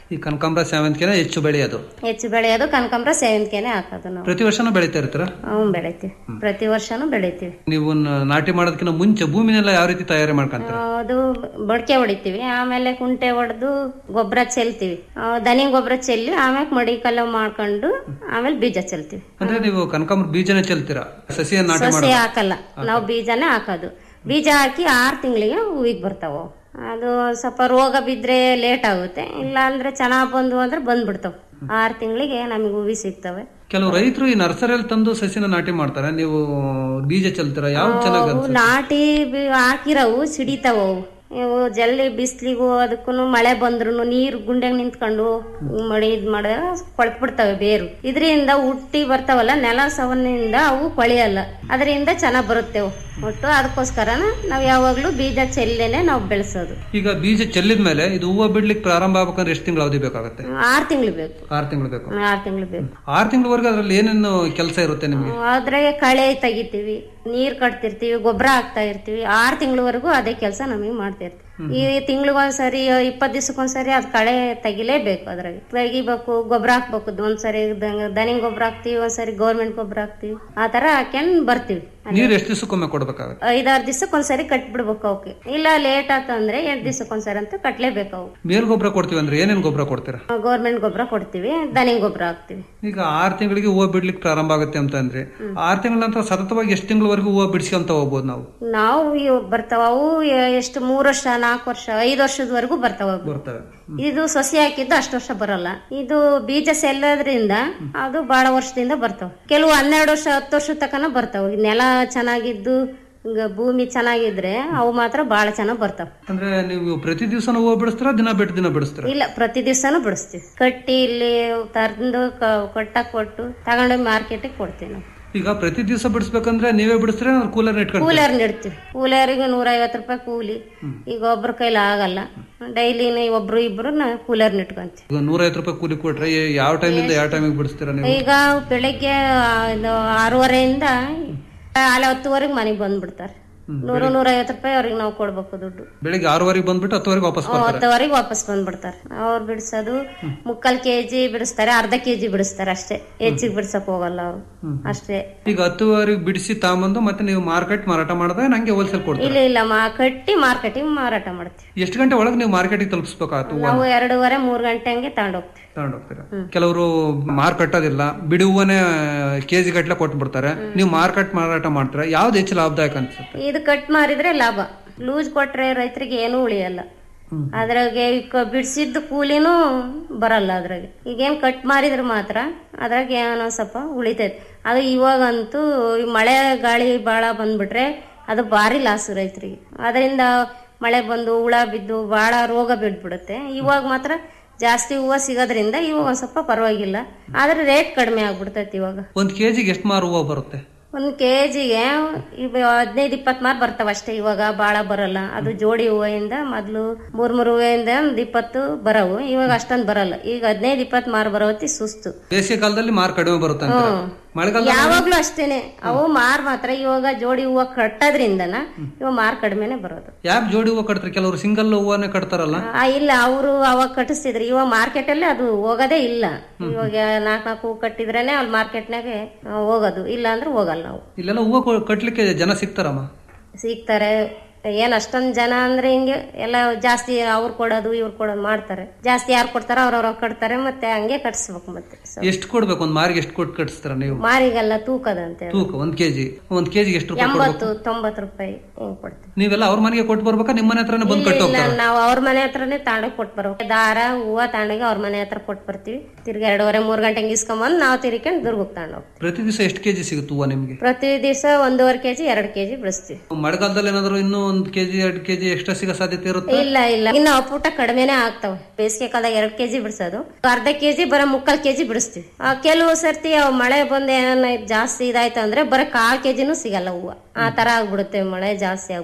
ಈ ಕನಕಾಂಬರ ಸೇವಂತಿಗೆನ ಹೆಚ್ಚು ಬೆಳೆಯೋದು ಹೆಚ್ಚು ಬೆಳೆಯೋದು ಕನಕಾಂಬರ ಸೇವಂತಿಗೆನೆ ಹಾಕೋದು ನಾವು ಪ್ರತಿ ವರ್ಷನೂ ಬೆಳಿತಾ ಇರ್ತೀರಾ ಹ್ಞೂ ಬೆಳಿತೀವಿ ಪ್ರತಿ ವರ್ಷನೂ ಬೆಳಿತೀವಿ ನೀವು ನ- ನಾಟಿ ಮಾಡೋದಕ್ಕಿಂತ ಮುಂಚೆ ಭೂಮಿನೆಲ್ಲ ಯಾವ ರೀತಿ ತಯಾರಿ ಮಾಡ್ಕೊಂತೀರಾ ಅದು ಬಡ್ಕೆ ಹೊಡಿತೀವಿ ಆಮೇಲೆ ಕುಂಟೆ ಹೊಡೆದು ಗೊಬ್ಬರ ಚೆಲ್ತೀವಿ ಆ, ದನಿ ಗೊಬ್ಬರ ಚೆಲ್ಲಿ ಆಮೇಲೆ ಮಡಿ ಕಲ್ಲು ಮಾಡ್ಕೊಂಡು ಆಮೇಲೆ ಬೀಜ ಚೆಲ್ತೀವಿ ಅಂದ್ರೆ ನೀವು ಕನಕಾಂಬರ ಬೀಜನೇ ಚೆಲ್ತೀರಾ ಸಸಿಯ ನಾಟಿ ಸಸಿ ಮಾಡೋದು ಹಾಕಲ್ಲ ನಾವು ಬೀಜನೇ ಹಾಕೋದು ಬೀಜ ಹಾಕಿ ಆರು ತಿಂಗಳಿಗೆ ಹೂವಿಗೆ ಬರ್ತಾವ ಅದು ಸ್ವಲ್ಪ ರೋಗ ಬಿದ್ರೆ ಲೇಟ್ ಆಗುತ್ತೆ ಇಲ್ಲ ಅಂದ್ರೆ ಚೆನ್ನಾಗ್ ಬಂದು ಅಂದ್ರೆ ಬಂದ್ಬಿಡ್ತಾವ ಆರು ತಿಂಗಳಿಗೆ ನಮಗೆ ಹೂವಿ ಸಿಗ್ತವೆ ಕೆಲವು ರೈತರು ಈ ನರ್ಸರಿಯಲ್ಲಿ ತಂದು ಸಸಿನ ನಾಟಿ ಮಾಡ್ತಾರೆ ನೀವು ಬೀಜ ಚೆಲ್ತೀರಾ ಯಾವ್ದು ಚೆನ್ನಾಗಿ ಅವು ನಾಟಿ ಬಿ- ಹಾಕಿರವು ಸಿಡಿತಾವ ಅವು ಇವು ಜಲ್ದಿ ಬಿಸ್ಲಿಗೂ ಅದಕ್ಕೂ ಮಳೆ ಬಂದ್ರು ನೀರು ಗುಂಡ್ಯಾಗ ನಿಂತ್ಕೊಂಡು ಮಡಿ ಇದ್ ಮಾಡಿದಾಗ ಕೊಳ್ತ್ ಬಿಡ್ತವೆ ಬೇರು ಇದರಿಂದ ಹುಟ್ಟಿ ಬರ್ತಾವಲ್ಲ ನೆಲ ಸವನಿಂದ ಅವು ಕೊಳೆಯಲ್ಲ ಅದರಿಂದ ಚೆನ್ನಾಗ್ ಬರುತ್ತೆ ಅವು ಒಟ್ಟು ಅದಕ್ಕೋಸ್ಕರನ ನಾವ್ ಯಾವಾಗ್ಲೂ ಬೀಜ ಚೆಲ್ಲೇನೆ ನಾವು ಬೆಳೆಸೋದು ಈಗ ಬೀಜ ಚೆಲ್ಲಿದ ಮೇಲೆ ಇದು ಹೂವು ಬಿಡ್ಲಿಕ್ಕೆ ಪ್ರಾರಂಭ ಆಗ್ಬೇಕಂದ್ರೆ ಎಷ್ಟು ತಿಂಗಳು ಅವಧಿ ಬೇಕಾಗುತ್ತೆ ಆರ್ ತಿಂಗಳು ಬೇಕು ಆರು ತಿಂಗಳು ಬೇಕು ಆರ್ ತಿಂಗಳು ಬೇಕು ಆರು ತಿಂಗಳವರೆಗೆ ಅದ್ರಲ್ಲಿ ಏನೇನು ಕೆಲಸ ಇರುತ್ತೆ ನಿಮ್ಗೆ ಅದ್ರಾಗೆ ಕಳೆ ತೆಗಿತೀವಿ ನೀರ್ ಕಟ್ತಿರ್ತೀವಿ ಗೊಬ್ಬರ ಹಾಕ್ತಾ ಇರ್ತೀವಿ ಆರ್ ತಿಂಗಳವರೆಗೂ ಅದೇ ಕೆಲಸ ನಮಗೆ ಮಾಡ್ತಾ ಇರ್ತೀವಿ ಈ ತಿಂಗಳಿಗೊಂದ್ಸರಿ ಇಪ್ಪತ್ ದಿವಸಕ್ಕೊಂದ್ಸರಿ ಅದ್ ಕಳೆ ತೆಗಿಲೇಬೇಕು ಅದ್ರಾಗ ತೆಗಿಬೇಕು ಗೊಬ್ಬರ ಹಾಕ್ಬೇಕು ಒಂದ್ಸರಿ ದ- ದನಿ ಗೊಬ್ಬರ ಹಾಕ್ತಿವಿ ಒಂದ್ಸರಿ ಗೌರ್ಮೆಂಟ್ ಗೊಬ್ಬರ ಹಾಕ್ತಿವಿ ಆ ತರ ಹಾಕ್ಯಂಡ್ ಬರ್ತೀವಿ ನೀರು ಎಷ್ಟು ದಿವಸಕ್ಕೊಮ್ಮೆ ಕೊಡ್ಬೇಕಾಗುತ್ತೆ ಐದಾರು ದಿವಸಕ್ಕೊಂದ್ಸರಿ ಕಟ್ಬಿಡ್ಬೇಕು ಅವಕ್ಕೆ ಇಲ್ಲ ಲೇಟ್ ಆತಂದ್ರೆ ಎಂಟ್ ದಿವಸಕ್ಕೊಂದ್ಸರಿ ಅಂತ ಕಟ್ಲೇಬೇಕು ಅವು ಮೇಲ್ ಗೊಬ್ಬರ ಕೊಡ್ತೀವಿ ಅಂದ್ರೆ ಏನೇನು ಗೊಬ್ಬರ ಕೊಡ್ತೀರಾ ಗೌರ್ಮೆಂಟ್ ಗೊಬ್ಬರ ಕೊಡ್ತೀವಿ ದನಿ ಗೊಬ್ಬರ ಹಾಕ್ತಿವಿ ಈಗ ಆರು ತಿಂಗಳಿಗೆ ಹೂವು ಬಿಡ್ಲಿಕ್ಕೆ ಪ್ರಾರಂಭ ಆಗುತ್ತೆ ಅಂತ ಅಂದ್ರೆ ಆರು ತಿಂಗಳ ನಂತರ ಸತತವಾಗಿ ಎಷ್ಟು ತಿಂಗಳವರೆಗೂ ಹೂವು ಬಿಡಿಸ್ಕೊಂತ ಹೋಗ್ಬೋದು ನಾವು ನಾವು ಇವ್ ಬರ್ತಾವ ಅವು ಎ- ಎಷ್ಟು ಮೂರ್ ವರ್ಷ ನಾಲ್ಕು ವರ್ಷ ಐದು ವರ್ಷದವರೆಗೂ ಬರ್ತಾವ ಅವು. ಬರ್ತವೆ ಇದು ಸಸಿ ಹಾಕಿದ್ದು ಅಷ್ಟು ವರ್ಷ ಬರಲ್ಲ ಇದು ಬೀಜ ಸೆಲ್ಲೋದ್ರಿಂದ ಅದು ಬಹಳ ವರ್ಷದಿಂದ ಬರ್ತಾವ ಕೆಲವು ಹನ್ನೆರಡು ವರ್ಷ ಹತ್ತು ವರ್ಷ ತಕನ ಬರ್ತಾವ ಈ ನೆಲ ಚೆನ್ನಾಗಿದ್ದು ಈಗ ಭೂಮಿ ಚೆನ್ನಾಗಿದ್ರೆ ಅವು ಮಾತ್ರ ಬಹಳ ಚೆನ್ನಾಗ್ ಬರ್ತಾವ ಅಂದ್ರೆ ನೀವು ಪ್ರತಿ ದಿವಸ ಹೂವು ಬಿಡಿಸ್ತೀರಾ ದಿನ ಬಿಟ್ಟು ದಿನ ಬಿಡಿಸ್ತೀರಾ ಇಲ್ಲ ಪ್ರತಿ ದಿವಸನೂ ಬಿಡಿಸ್ತೀವಿ ಕಟ್ಟಿ ಇಲ್ಲಿ ತಂದು ಕಟ್ಟಕ್ ಕೊಟ್ಟು ತಗೊಂಡೋಗಿ ಮಾರ್ಕೆಟಿಗೆ ಕೊಡ್ತೀವಿ ನಾವು ಈಗ ಪ್ರತಿ ದಿವಸ ಬಿಡಿಸ್ಬೇಕಂದ್ರೆ ನೀವೇ ಬಿಡಿಸ್ತೀರಾ ಕೂಲರ್ ಇಟ್ಕೊಂಡು ಕೂಲರ್ ನೀಡ್ತೀವಿ ಕೂಲರಿಗೆ ನೂರ ಐವತ್ತು ರೂಪಾಯಿ ಕೂಲಿ ಈಗ ಒಬ್ರ ಕೈಲಿ ಆಗಲ್ಲ ಡೈಲಿ ಒಬ್ರು ಇಬ್ರು ಕೂಲರ್ ನಿಟ್ಕೊಂತೀವಿ ಈಗ ನೂರೈವತ್ತು ರೂಪಾಯಿ ಕೂಲಿ ಕೊಟ್ರೆ ಏ- ಯಾವ ಟೈಮಿಂದ ಯಾವ ಟೈಮಿಗೆ ಬಿಡಿಸ್ತೀರಾ ನೀವು ಈಗ ಬೆಳಗ್ಗೆ ಆ, ಇದು ಆರೂವರೆಯಿಂದ ಅಲ್ಲಿ ಹತ್ತುವರೆಗೆ ಮನೆಗೆ ಬಂದ್ಬಿಡ್ತಾರೆ ನೂರು ನೂರ ಐವತ್ತು ರೂಪಾಯಿ ಅವ್ರಿಗೆ ನಾವು ಕೊಡ್ಬೇಕು ದುಡ್ಡು ಬೆಳಿಗ್ಗೆ ಆರುವರೆಗೆ ಬಂದ್ಬಿಟ್ಟು ಹತ್ತುವರೆಗೆ ವಾಪಸ್ ಬರ್ತಾರೆ ಹತ್ತುವರೆಗೆ ವಾಪಸ್ ಬಂದ್ಬಿಡ್ತಾರೆ ಅವ್ರು ಬಿಡಿಸೋದು ಮುಕ್ಕಾಲ್ ಕೆಜಿ ಬಿಡಿಸ್ತಾರೆ ಅರ್ಧ ಕೆಜಿ ಬಿಡಿಸ್ತಾರೆ ಅಷ್ಟೇ ಹೆಚ್ಚಿಗೆ ಬಿಡ್ಸಕ್ ಹೋಗಲ್ಲ ಅವ್ರು ಅಷ್ಟೇ ಈಗ ಹತ್ತುವರೆಗೆ ಬಿಡಿಸಿ ತಗೊಂಬಂದು ಮತ್ತೆ ನೀವು ಮಾರ್ಕೆಟ್ ಮಾರಾಟ ಮಾಡಿದ್ರೆ ನಂಗೆ ಹೋಲ್ಸೇಲ್ ಕೊಡ್ತೀರಾ ಇಲ್ಲ ಇಲ್ಲ ಮಾ ಕಟ್ಟಿ ಮಾರ್ಕೆಟಿಗೆ ಮಾರಾಟ ಮಾಡ್ತೀವಿ ಎಷ್ಟು ಗಂಟೆ ಒಳಗೆ ನೀವು ಮಾರ್ಕೆಟಿಗೆ ತಲುಪಿಸ್ಬೇಕಾಗತ್ತು ಹೂವು ನಾವು ಎರಡೂವರೆ ಮೂರ್ ಗಂಟೆ ಹಂಗೆ ತಗೊಂಡೋಗ್ತೀವಿ ತಗೊಂಡು ಹೋಗ್ತೀರಾ ಕೆಲವರು ಮಾರ್ ಕಟ್ಟೋದಿಲ್ಲ ಬಿಡಿ ಹೂವನೇ ಕೆಜಿ ಗಟ್ಲೆ ಕೊಟ್ಬಿಡ್ತಾರೆ ನೀವು ಮಾರ್ಕೆಟ್ ಮಾರಾಟ ಮಾಡ್ತೀರಾ ಯಾವ್ದು ಹೆಚ್ಚು ಲಾಭದಾಯಕ ಅನ್ಸುತ್ತೆ ಇದು ಕಟ್ ಮಾರಿದ್ರೆ ಲಾಭ ಲೂಸ್ ಕೊಟ್ರೆ ರೈತರಿಗೆ ಏನೂ ಉಳಿಯಲ್ಲ ಅದ್ರಾಗೆ ಕ- ಬಿಡ್ಸಿದ್ದು ಕೂಲಿನೂ ಬರಲ್ಲ ಅದ್ರಾಗೆ ಈಗೇನ್ ಕಟ್ ಮಾರಿದ್ರೆ ಮಾತ್ರ ಅದ್ರಾಗ ಏನೋ ಸ್ವಲ್ಪ ಉಳಿತೈತೆ ಅದು ಇವಾಗಂತೂ ಈ ಮಳೆ ಗಾಳಿ ಬಾಳ ಬಂದ್ಬಿಟ್ರೆ ಅದು ಭಾರಿ ಲಾಸ್ ರೈತರಿಗೆ ಅದರಿಂದ ಮಳೆ ಬಂದು ಹುಳ ಬಿದ್ದು ಬಾಳ ರೋಗ ಬಿದ್ಬಿಡುತ್ತೆ ಇವಾಗ ಮಾತ್ರ ಜಾಸ್ತಿ ಹೂವು ಸಿಗೋದ್ರಿಂದ ಇವಾಗ ಒಂದ್ ಸ್ವಲ್ಪ ಪರವಾಗಿಲ್ಲ ಆದ್ರೆ ರೇಟ್ ಕಡಿಮೆ ಆಗ್ಬಿಡ್ತೈತಿ ಇವಾಗ ಒಂದ್ ಕೆಜಿಗೆ ಎಷ್ಟು ಮಾರು ಹೂವು ಬರುತ್ತೆ ಒಂದ್ ಕೆಜಿಗೆ ಹದಿನೈದು ಇಪ್ಪತ್ ಮಾರ್ ಬರ್ತಾವ ಅಷ್ಟೇ ಇವಾಗ ಬಾಳ ಬರಲ್ಲ ಅದು ಜೋಡಿ ಹೂವಿಂದ ಮೊದ್ಲು ಮೂರ್ ಮೂರ್ ಹೂವಿಂದ ಒಂದ್ ಇಪ್ಪತ್ತು ಬರವು ಇವಾಗ ಅಷ್ಟೊಂದ್ ಬರಲ್ಲ ಈಗ ಹದಿನೈದು ಇಪ್ಪತ್ ಮಾರ್ ಬರೋತಿ ಸುಸ್ತು ಬೇಸಿಗೆ ಕಾಲದಲ್ಲಿ ಮಾರ್ ಕಡಿಮೆ ಬರುತ್ತೆ ಅಂತ ಮಳೆಗಾಲ ಯಾವಾಗ್ಲೂ ಅಷ್ಟೇನೆ ಅವು ಮಾರ್ ಮಾತ್ರ ಇವಾಗ ಜೋಡಿ ಹೂವ ಕಟ್ಟೋದ್ರಿಂದನ ಇವಾಗ ಮಾರ್ ಕಡಿಮೆನೆ ಬರೋದು ಯಾಕೆ ಜೋಡಿ ಹೂವು ಕಟ್ತಾರೆ ಕೆಲವರು ಸಿಂಗಲ್ ಹೂವನ್ನೇ ಕಟ್ತಾರಲ್ಲ ಆ, ಇಲ್ಲ ಅವರು ಅವಾಗ ಕಟ್ಟಿಸ್ತಿದ್ರು ಇವಾಗ ಮಾರ್ಕೆಟ್ ಅಲ್ಲಿ ಅದು ಹೋಗೋದೇ ಇಲ್ಲ ಇವಾಗ ನಾಲ್ಕ್ ನಾಲ್ಕು ಹೂ ಕಟ್ಟಿದ್ರೇನೆ ಅಲ್ಲಿ ಮಾರ್ಕೆಟ್ನಾಗೆ ಹೋಗೋದು ಇಲ್ಲ ಅಂದ್ರೆ ಹೋಗಲ್ಲ ನಾವು ಇಲ್ಲೆಲ್ಲ ಹೂವು ಕೊ- ಕಟ್ಲಿಕ್ಕೆ ಜನ ಸಿಗ್ತಾರಮ್ಮ ಸಿಗ್ತಾರೆ ಏನ್ ಅಷ್ಟೊಂದ್ ಜನ ಅಂದ್ರೆ ಹಿಂಗೆ ಎಲ್ಲ ಜಾಸ್ತಿ ಅವ್ರು ಕೊಡೋದು ಇವ್ರು ಕೊಡೋದು ಮಾಡ್ತಾರೆ ಜಾಸ್ತಿ ಯಾರು ಕೊಡ್ತಾರೋ ಅವ್ರವ್ರ ಕಟ್ತಾರೆ ಮತ್ತೆ ಹಂಗೆ ಕಟ್ಸ್ಬೇಕು ಮತ್ತೆ So, ಎಷ್ಟು ಕೊಡ್ಬೇಕು ಒಂದ್ ಮಾರಿಗೆ ಎಷ್ಟು ಕೊಟ್ಟು ಕಟ್ಸ್ತಾರ ನೀವು ಮಾರಿಗೆಲ್ಲ ತೂಕದಂತೆ ತೂಕ ಒಂದ್ ಕೆಜಿ ಒಂದ್ ಕೆಜಿಗೆ ಎಷ್ಟು ರೂಪಾಯಿ ಕೊಡ್ಬೇಕು ಎಂಬತ್ತು ತೊಂಬತ್ತು ರೂಪಾಯಿ ಹಿಂಗ್ ಕೊಡ್ತೀವಿ ನೀವೆಲ್ಲ ಅವ್ರ ಮನೆಗೆ ಕೊಟ್ಟು ಬರ್ಬೇಕಾ ನಿಮ್ಮ ಮನೆ ಹತ್ರನೇ ಬಂದು ಕಟ್ಟಿ ಇಲ್ಲ ಹೋಗ್ತಾರ ನಾವು ಅವ್ರ ಮನೆ ಹತ್ರನೇ ತಾಂಡಕ್ ಕೊಟ್ ಬರ್ಬೇಕು ದಾರ ಹೂವ ತಾಂಡಗೆ ಅವ್ರ ಮನೆ ಹತ್ರ ಕೊಟ್ ಬರ್ತೀವಿ ತಿರ್ಗಿ ಎರಡೂವರೆ ಮೂರ್ ಗಂಟೆಗೆ ಇಸ್ಕೊಂಬಂದ್ ನಾವು ತಿರ್ಕೊಂಡು ದುರ್ಗಕ್ಕೆ ತಗೊಂಡ್ ಹೋಗ್ತೀವಿ ಪ್ರತಿ ದಿವಸ ಎಷ್ಟು ಕೆಜಿ ಸಿಗುತ್ತೆ ಹೂವು ನಿಮ್ಗೆ ಪ್ರತಿ ದಿವಸ ಒಂದೂವರೆ ಕೆಜಿ ಎರಡ್ ಕೆಜಿ ಬಿಡಿಸ್ತೀವಿ ಮಳೆಗಾಲದಲ್ಲಿ ಏನಾದ್ರು ಇನ್ನೂ ಒಂದ್ ಕೆಜಿ ಎರಡು ಕೆಜಿ ಎಕ್ಸ್ಟ್ರಾ ಸಿಗೋ ಸಾಧ್ಯತೆ ಇರುತ್ತೆ ಇಲ್ಲ ಇಲ್ಲ ಇನ್ನು ಅಪ್ಪುಟ ಕಡಿಮೆನೆ ಆಗ್ತಾವ ಬೇಸಿಗೆ ಕಾಲದಾಗ ಎರಡ್ ಕೆಜಿ ಬಿಡಿಸೋದು ಅರ್ಧ ಕೆಜಿ ಬರ ಮುಕ್ಕಾಲ್ ಕೆಜಿ ಬಿಡಿಸ್ತೀವಿ ಆ, ಕೆಲವು ಸರ್ತಿ ಅವ್ ಮಳೆ ಬಂದ್ ಏನಾನ ಜಾಸ್ತಿ ಇದಾಯ್ತು ಅಂದ್ರೆ ಬರೀ ಕಾಲ್ ಕೆಜಿನೂ ಸಿಗಲ್ಲ ಹೂವ ಆ ತರ ಆಗ್ಬಿಡುತ್ತೆ ಮಳೆ ಜಾಸ್ತಿ ಆಗ್ಬಿಟ್ರೆ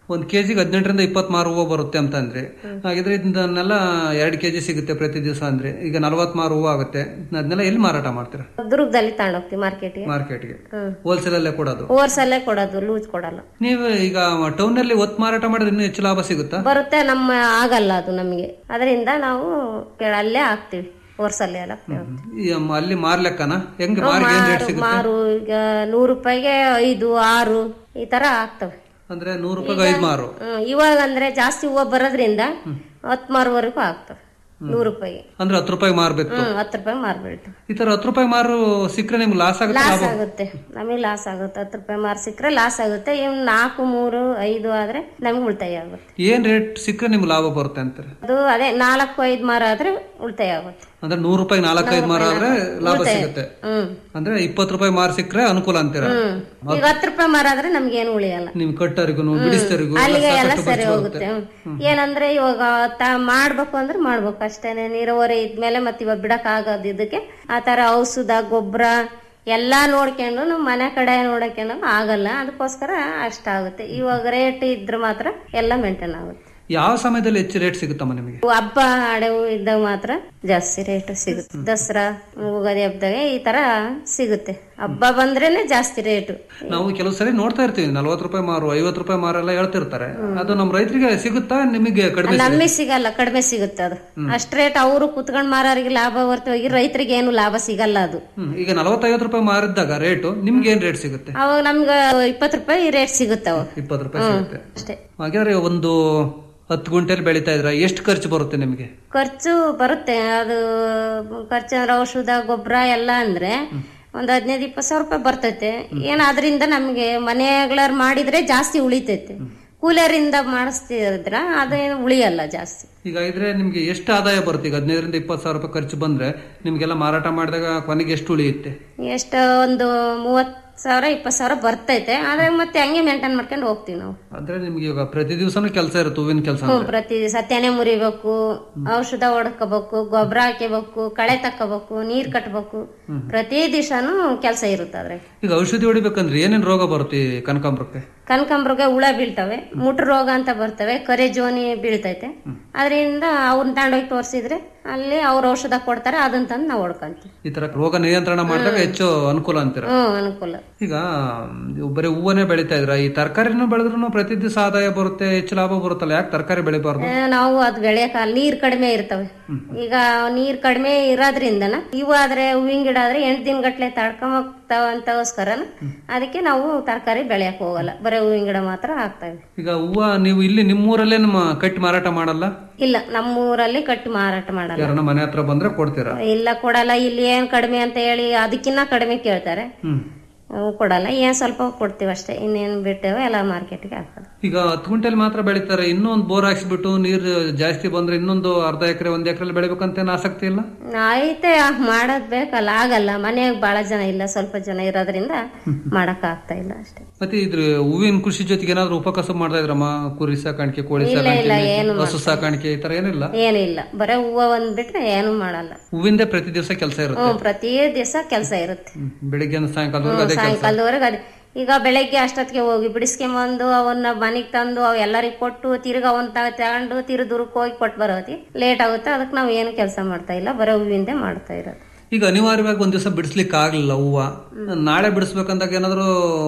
ಒಂದ್ ಕೆಜಿಗೆ ಹದಿನೆಂಟರಿಂದ ಇಪ್ಪತ್ ಮಾರು ಹೂವು ಬರುತ್ತೆ ಅಂತ ಅಂದ್ರೆ ಹಾಗಿದ್ರೆ ಇದನ್ನೆಲ್ಲ ಎರಡ್ ಕೆಜಿ ಸಿಗುತ್ತೆ ಪ್ರತಿ ದಿವಸ ಅಂದ್ರೆ ಈಗ ನಲವತ್ ಮಾರು ಹೂವು ಆಗುತ್ತೆ ಅದನ್ನೆಲ್ಲ ಎಲ್ಲಿ ಮಾರಾಟ ಮಾಡ್ತೀರಾ ದುರ್ಗದಲ್ಲಿ ತಗೊಂಡೋಗ್ತೀವಿ ಮಾರ್ಕೆಟ್ಗೆ ಮಾರ್ಕೆಟ್ಗೆ ಹ್ಮ್ ಹೋಲ್ಸೇಲ್ ಅಲ್ಲೇ ಕೊಡೋದು ಓವರ್ಸಲ್ಲೇ ಕೊಡೋದು ಲೂಸ್ ಕೊಡಲ್ಲ ನೀವು ಈಗ ಟೌನ್ ಅಲ್ಲಿ ಒತ್ತು ಮಾರಾಟ ಮಾಡಿದ್ರೆ ಇನ್ನೂ ಹೆಚ್ಚು ಲಾಭ ಸಿಗುತ್ತಾ ಬರುತ್ತೆ ನಮ್ಮ ಆಗಲ್ಲ ಅದು ನಮಗೆ ಅದರಿಂದ ನಾವು ಕೆಳ- ಅಲ್ಲೇ ಹಾಕ್ತಿವಿ ಓವರ್ಸಲ್ಲೇ ಎಲ್ಲ ಈ ಮ- ಅಲ್ಲಿ ಮಾರ್ಲೆಕ್ಕನ ಹೆಂಗ್ ಮಾರಿಗೆ ಏನ್ ರೇಟ್ ಮಾರು ಸಿಗುತ್ತೆ ಮಾರು ಈಗ ನೂರು ರೂಪಾಯಿಗೆ ಐದು ಆರು ಈ ತರ ಆಗ್ತವೆ ಅಂದ್ರೆ ನೂರು ರೂಪಾಯಿಗೆ ಐದು ಮಾರು ಹ್ಮ್, ಇವಾಗ ಅಂದ್ರೆ ಜಾಸ್ತಿ ಹೂವು ಬರೋದ್ರಿಂದ ಹತ್ತು ಮಾರುವರೆಗೂ ಆಗ್ತವೆ ನೂರು ರೂಪಾಯಿಗೆ ಅಂದ್ರೆ ಹತ್ತು ರೂಪಾಯಿ ಮಾರ್ಬೇಕು ಹ್ಮ್ ಹತ್ತು ರೂಪಾಯಿ ಮಾರ್ಬಿಡ್ತು ಈ ತರ ಹತ್ತು ರೂಪಾಯಿ ಮಾರು ಸಿಕ್ಕರೆ ನಿಮ್ಗೆ ಲಾಸ್ ಆಗುತ್ತೆ ಲಾಸ್ ಲಾಭ ಆಗುತ್ತೆ ನಮಗೆ ಲಾಸ್ ಆಗುತ್ತೆ ಹತ್ತು ರೂಪಾಯಿ ಮಾರು ಸಿಕ್ಕರೆ ಲಾಸ್ ಆಗುತ್ತೆ ಇವ್ ನಾಲ್ಕು ಮೂರು ಐದು ಆದ್ರೆ ನಮಗೆ ಉಳಿತಾಯ ಆಗುತ್ತೆ ಏನ್ ರೇಟ್ ಸಿಕ್ಕರೆ ನಿಮ್ಗೆ ಲಾಭ ಬರುತ್ತೆ ಅಂತಾರೆ ಅದು ಅದೇ ನಾಲ್ಕು ಐದು ಮಾರು ಆದ್ರೆ ಉಳಿತಾಯ ಆಗುತ್ತೆ ಅಂದ್ರೆ ನೂರು ರೂಪಾಯಿ ನಾಲ್ಕೈದು ಮಾರ ಆದ್ರೆ ಲಾಭ ಸಿಗುತ್ತೆ ಹ್ಮ್ ಅಂದ್ರೆ ಇಪ್ಪತ್ತು ರೂಪಾಯಿ ಮಾರ್ ಸಿಕ್ಕರೆ ಅನುಕೂಲ ಅಂತೀರ ಹ್ಮ್ ಈಗ ಹತ್ತು ರೂಪಾಯಿ ಮಾರು ಆದ್ರೆ ನಮ್ಗೆ ಏನು ಉಳಿಯಲ್ಲ ನಿಮ್ ಕಟ್ಟರಿಗೂ ಬಿಡಿಸ್ತರಿಗೂ ಅಲ್ಲಿಗೆ ಎಲ್ಲ ಸರಿ ಹೋಗುತ್ತೆ ಹ್ಮ್. ಏನಂದ್ರೆ ಇವಾಗ ತ ಮಾಡ್ಬೇಕು ಅಂದ್ರೆ ಮಾಡ್ಬೇಕು ಅಷ್ಟೇನೆ ನೀರಾವರಿ ಇದ್ಮೇಲೆ ಮತ್ತೆ ಇವಾಗ ಬಿಡಕ್ ಆಗೋದು ಇದಕ್ಕೆ ಆ ತರ ಔಷಧ ಗೊಬ್ಬರ ಎಲ್ಲಾ ನೋಡ್ಕೊಂಡು ನಮ್ಮ ಮನೆ ಕಡೆ ನೋಡಕೊಂಡು ಆಗಲ್ಲ ಅದಕ್ಕೋಸ್ಕರ ಅಷ್ಟಾಗುತ್ತೆ ಇವಾಗ ರೇಟ್ ಇದ್ರೆ ಮಾತ್ರ ಎಲ್ಲ ಮೇಂಟೈನ್ ಆಗುತ್ತೆ ಯಾವ ಸಮಯದಲ್ಲಿ ಹೆಚ್ಚು ರೇಟ್ ಸಿಗುತ್ತಮ್ಮ ನಿಮಗೆ ಹಬ್ಬ ಹಡೆವು ಇದ್ದಾಗ ಮಾತ್ರ ಜಾಸ್ತಿ ರೇಟ್ ಸಿಗುತ್ತೆ ದಸರಾ ಉಗಾದಿ ಹಬ್ಬದಾಗ ಈ ತರ ಸಿಗುತ್ತೆ ಹಬ್ಬ ಬಂದ್ರೇನೆ ಜಾಸ್ತಿ ರೇಟು ನಾವು ಕೆಲವು ಸರಿ ನೋಡ್ತಾ ಇರ್ತೀವಿ ನಲ್ವತ್ತು ರೂಪಾಯಿ ಮಾರು ಐವತ್ತು ರೂಪಾಯಿ ಮಾರು ಎಲ್ಲ ಹೇಳ್ತಿರ್ತಾರೆ ಅದು ನಮ್ಮ ರೈತರಿಗೆ ಸಿಗುತ್ತಾ ನಿಮಗೆ ಕಡಿಮೆ ಸಿಗುತ್ತಾ? ನಮಗೆ ಸಿಗಲ್ಲ ಕಡಿಮೆ ಸಿಗುತ್ತೆ ಅದು ಅಷ್ಟ್ ರೇಟ್ ಅವರು ಕುತ್ಕೊಂಡ್ ಮಾರೋರಿಗೆ ಲಾಭ ಹೊರತುವಾಗಿ ರೈತರಿಗೆ ಏನು ಲಾಭ ಸಿಗಲ್ಲ ಅದು ಹ್ಮ್. ಈಗ ನಲವತ್ತೈವತ್ತು ರೂಪಾಯಿ ಮಾರಿದ್ದಾಗ ರೇಟು ನಿಮ್ಗೆ ಏನ್ ರೇಟ್ ಸಿಗುತ್ತೆ ಅವಾಗ ನಮ್ಗ ಇಪ್ಪತ್ತು ರೂಪಾಯಿ ರೇಟ್ ಸಿಗುತ್ತೆ ಅವಾಗ ಇಪ್ಪತ್ತು ರೂಪಾಯಿ ಸಿಗುತ್ತೆ ಅಷ್ಟೇ ಹಾಗಾದ್ರೆ ಒಂದು ಹತ್ತು ಗುಂಟೆಲಿ ಬೆಳೀತಾ ಇದ್ರ ಎಷ್ಟು ಖರ್ಚು ಬರುತ್ತೆ ನಿಮಗೆ ಖರ್ಚು ಬರುತ್ತೆ ಅದು ಖರ್ಚು ಅಂದ್ರೆ ಔಷಧ ಗೊಬ್ಬರ ಎಲ್ಲ ಅಂದ್ರೆ ಒಂದ್ ಹದಿನೈದು ಇಪ್ಪತ್ತು ಸಾವಿರ ರೂಪಾಯಿ ಬರ್ತೈತೆ ಏನ್ ಅದರಿಂದ ನಮ್ಗೆ ಮನೆಗಳರ್ ಮಾಡಿದ್ರೆ ಜಾಸ್ತಿ ಉಳಿತೈತೆ ಕೂಲರಿಂದ ಮಾಡಿಸ್ತಿದ್ರ ಅದೇನು ಉಳಿಯಲ್ಲ ಜಾಸ್ತಿ ಈಗ ಇದ್ರೆ ನಿಮ್ಗೆ ಎಷ್ಟು ಆದಾಯ ಬರುತ್ತೆ ಈಗ ಹದಿನೈದರಿಂದ ಇಪ್ಪತ್ತು ಸಾವಿರ ರೂಪಾಯಿ ಖರ್ಚು ಬಂದ್ರೆ ನಿಮ್ಗೆಲ್ಲ ಮಾರಾಟ ಮಾಡಿದಾಗ ಕೊನೆಗೆ ಎಷ್ಟು ಉಳಿಯುತ್ತೆ ಎಷ್ಟು ಒಂದು ಮೂವತ್ ಸಾವಿರ ಇಪ್ಪತ್ತು ಸಾವಿರ ಬರ್ತೈತೆ ಆದ್ರೆ ಮತ್ತೆ ಹಂಗೆ ಮೇಂಟೈನ್ ಮಾಡ್ಕೊಂಡು ಹೋಗ್ತೀವಿ ನಾವು ಅಂದ್ರೆ ನಿಮ್ಗೆ ಇವಾಗ ಪ್ರತಿ ದಿವಸನೂ ಕೆಲಸ ಇರುತ್ತೆ ಹೂವಿನ ಕೆಲಸ ಹ್ಮ್ ಪ್ರತಿ ದಿವಸ ತೆನೆ ಮುರಿಬೇಕು ಔಷಧ ಹೊಡ್ಕೋಬೇಕು ಗೊಬ್ಬರ ಹಾಕಬೇಕು ಕಳೆ ತಕ್ಕೋಬೇಕು ನೀರ್ ಕಟ್ಬೇಕು ಪ್ರತಿ ದಿವಸನು ಕೆಲಸ ಇರುತ್ತೆ ಅದ್ರಾಗ ಈಗ ಔಷಧಿ ಹೊಡಿಬೇಕಂದ್ರೆ ಏನೇನ್ ರೋಗ ಬರುತ್ತೆ ಈ ಕನಕಾಂಬರಕ್ಕೆ ಕನಕಾಂಬ್ರಗೆ ಹುಳ ಬೀಳ್ತವೆ ಮುಟ್ರು ರೋಗ ಅಂತ ಬರ್ತವೆ ಕರೆ ಜೋನಿ ಬೀಳ್ತೈತೆ ಅದರಿಂದ ಅವ್ರನ್ನ ತಗೊಂಡೋಗಿ ತೋರಿಸಿದ್ರೆ ಅಲ್ಲಿ ಅವ್ರ ಔಷಧ ಕೊಡ್ತಾರೆ ಅದನ್ನ ತಂದು ನಾವು ಹೊಡ್ಕೊಂತೀವಿ ಈ ತರ ರೋಗ ನಿಯಂತ್ರಣ ಮಾಡಿದಾಗ ಹೆಚ್ಚು ಅನುಕೂಲ ಅಂತೀರ ಹ್ಮ್ ಅನುಕೂಲ ಈಗ ನೀವು ಬರೀ ಹೂವನ್ನೇ ಬೆಳಿತಾ ಇದ್ರ ಈ ತರಕಾರಿನೂ ಬೆಳೆದ್ರು ಪ್ರತಿ ದಿವಸ ಆದಾಯ ಬರುತ್ತೆ ಹೆಚ್ಚು ಲಾಭ ಬರುತ್ತಲ್ಲ ಯಾಕೆ ತರಕಾರಿ ಬೆಳಿಬಾರ್ದು ಆ, ನಾವು ಅದು ಬೆಳೆಯಕ ನೀರ್ ಕಡಿಮೆ ಇರ್ತವೆ ಈಗ ನೀರ್ ಕಡಿಮೆ ಇರೋದ್ರಿಂದನ ಇವು ಆದ್ರೆ ಹೂವಿನ ಗಿಡ ಆದ್ರೆ ಎಂಟು ದಿನ ಗಟ್ಲೆ ತಡ್ಕೊಂಬಕ್ತಾವ ಅಂತಗೋಸ್ಕರನ ಅದಕ್ಕೆ ನಾವು ತರಕಾರಿ ಬೆಳೆಯಕ್ ಹೋಗಲ್ಲ ಬರೀ ಹೂವಿನ ಗಿಡ ಮಾತ್ರ ಹಾಕ್ತೇವೆ ಈಗ ಹೂವ ನೀವು ಇಲ್ಲಿ ನಿಮ್ಮೂರಲ್ಲೇ ನಮ್ಮ ಕಟ್ಟಿ ಮಾರಾಟ ಮಾಡಲ್ಲ ಇಲ್ಲ ನಮ್ಮೂರಲ್ಲಿ ಕಟ್ಟಿ ಮಾರಾಟ ಮಾಡಲ್ಲ ಯಾರನ್ನ ಮನೆ ಹತ್ರ ಬಂದ್ರೆ ಕೊಡ್ತೀರಾ ಇಲ್ಲ ಕೊಡಲ್ಲ ಇಲ್ಲಿ ಏನ್ ಕಡಿಮೆ ಅಂತ ಹೇಳಿ ಅದಕ್ಕಿನ್ನ ಕಡಿಮೆ ಕೇಳ್ತಾರೆ ಹ್ಮ್ ಅವು ಕೊಡಲ್ಲ ಏನ್ ಸ್ವಲ್ಪ ಕೊಡ್ತೀವಿ ಅಷ್ಟೇ ಇನ್ನೇನ್ ಬಿಟ್ಟೇವೆ ಎಲ್ಲ ಮಾರ್ಕೆಟ್ಗೆ ಹಾಕೋದು ಈಗ ಹತ್ತು ಗುಂಟೆಲಿ ಮಾತ್ರ ಬೆಳಿತಾರೆ ಇನ್ನೂ ಒಂದು ಬೋರ್ ಹಾಕ್ಸ್ಬಿಟ್ಟು ನೀರು ಜಾಸ್ತಿ ಬಂದ್ರೆ ಇನ್ನೊಂದು ಅರ್ಧ ಎಕರೆ ಒಂದ್ ಎಕರೆ ಬೆಳಿಬೇಕಂತ ಏನ್ ಆಸಕ್ತಿ ಇಲ್ಲ ಐತೆ ಮಾಡೋದ್ ಬೇಕಲ್ಲ ಆಗಲ್ಲ ಮನೆಯಾಗ ಬಹಳ ಜನ ಇಲ್ಲ ಸ್ವಲ್ಪ ಜನ ಇರೋದ್ರಿಂದ ಮಾಡಕ್ ಆಗ್ತಾ ಇಲ್ಲ ಅಷ್ಟೇ ಮತ್ತೆ ಇದ್ರ ಹೂವಿನ ಕೃಷಿ ಜೊತೆಗೆ ಏನಾದ್ರು ಉಪಕಸಬು ಮಾಡ್ತಾ ಇದ್ರಮ್ಮ ಕುರಿ ಸಾಕಾಣಿಕೆ ಕೋಳಿ ಇಲ್ಲ, ಇಲ್ಲ, ಏನು ಸಾಕಾಣಿಕೆ ಹಸು ಸಾಕಾಣಿಕೆ ಈ ತರ ಏನಿಲ್ಲ ಏನಿಲ್ಲ ಬರೀ ಹೂವ ಒಂದ್ ಬಿಟ್ರೆ ಏನು ಮಾಡಲ್ಲ ಹೂವಿಂದೇ ಪ್ರತಿ ದಿವಸ ಕೆಲಸ ಇರುತ್ತೆ ಹ್ಮ್ ಪ್ರತಿ ದಿವಸ ಕೆಲಸ ಇರುತ್ತೆ ಹ್ಮ್. ಬೆಳಿಗ್ಗೆ ಸಾಯಂಕಾಲದವರೆಗೆ ಅದೇ ಕೆಲಸ ಸಾಯಂಕಾಲದವರೆಗೆ ಅದೇ ಈಗ ಬೆಳಗ್ಗೆ ಅಷ್ಟೊತ್ತಿಗೆ ಹೋಗಿ ಬಿಡಿಸ್ಕೊಂಬಂದು ಅವನ್ನ ಮನೆಗ್ ತಂದು ಅವ್ ಎಲ್ಲರಿಗೂ ಕೊಟ್ಟು ತಿರ್ಗ ಅವನ್ ತ- ತಗೊಂಡು ತಿರು ದೂರಕ್ಕೆ ಹೋಗಿ ಕೊಟ್ಟು ಬರೋತಿ ಲೇಟ್ ಆಗುತ್ತೆ ಅದಕ್ಕೆ ನಾವು ಏನು ಕೆಲಸ ಮಾಡ್ತಾ ಇಲ್ಲ ಬರೀ ಹೂವಿಂದೇ ಮಾಡ್ತಾ ಇರೋದು ಈಗ ಅನಿವಾರ್ಯವಾಗಿ ಒಂದ್ ದಿವಸ ಬಿಡಿಸ್ಲಿಕ್ಕೆ ಆಗ್ಲಿಲ್ಲ ಹೂವ ನಾಳೆ ಬಿಡಿಸ್ಬೇಕಂದಾಗ ಏನಾದ್ರು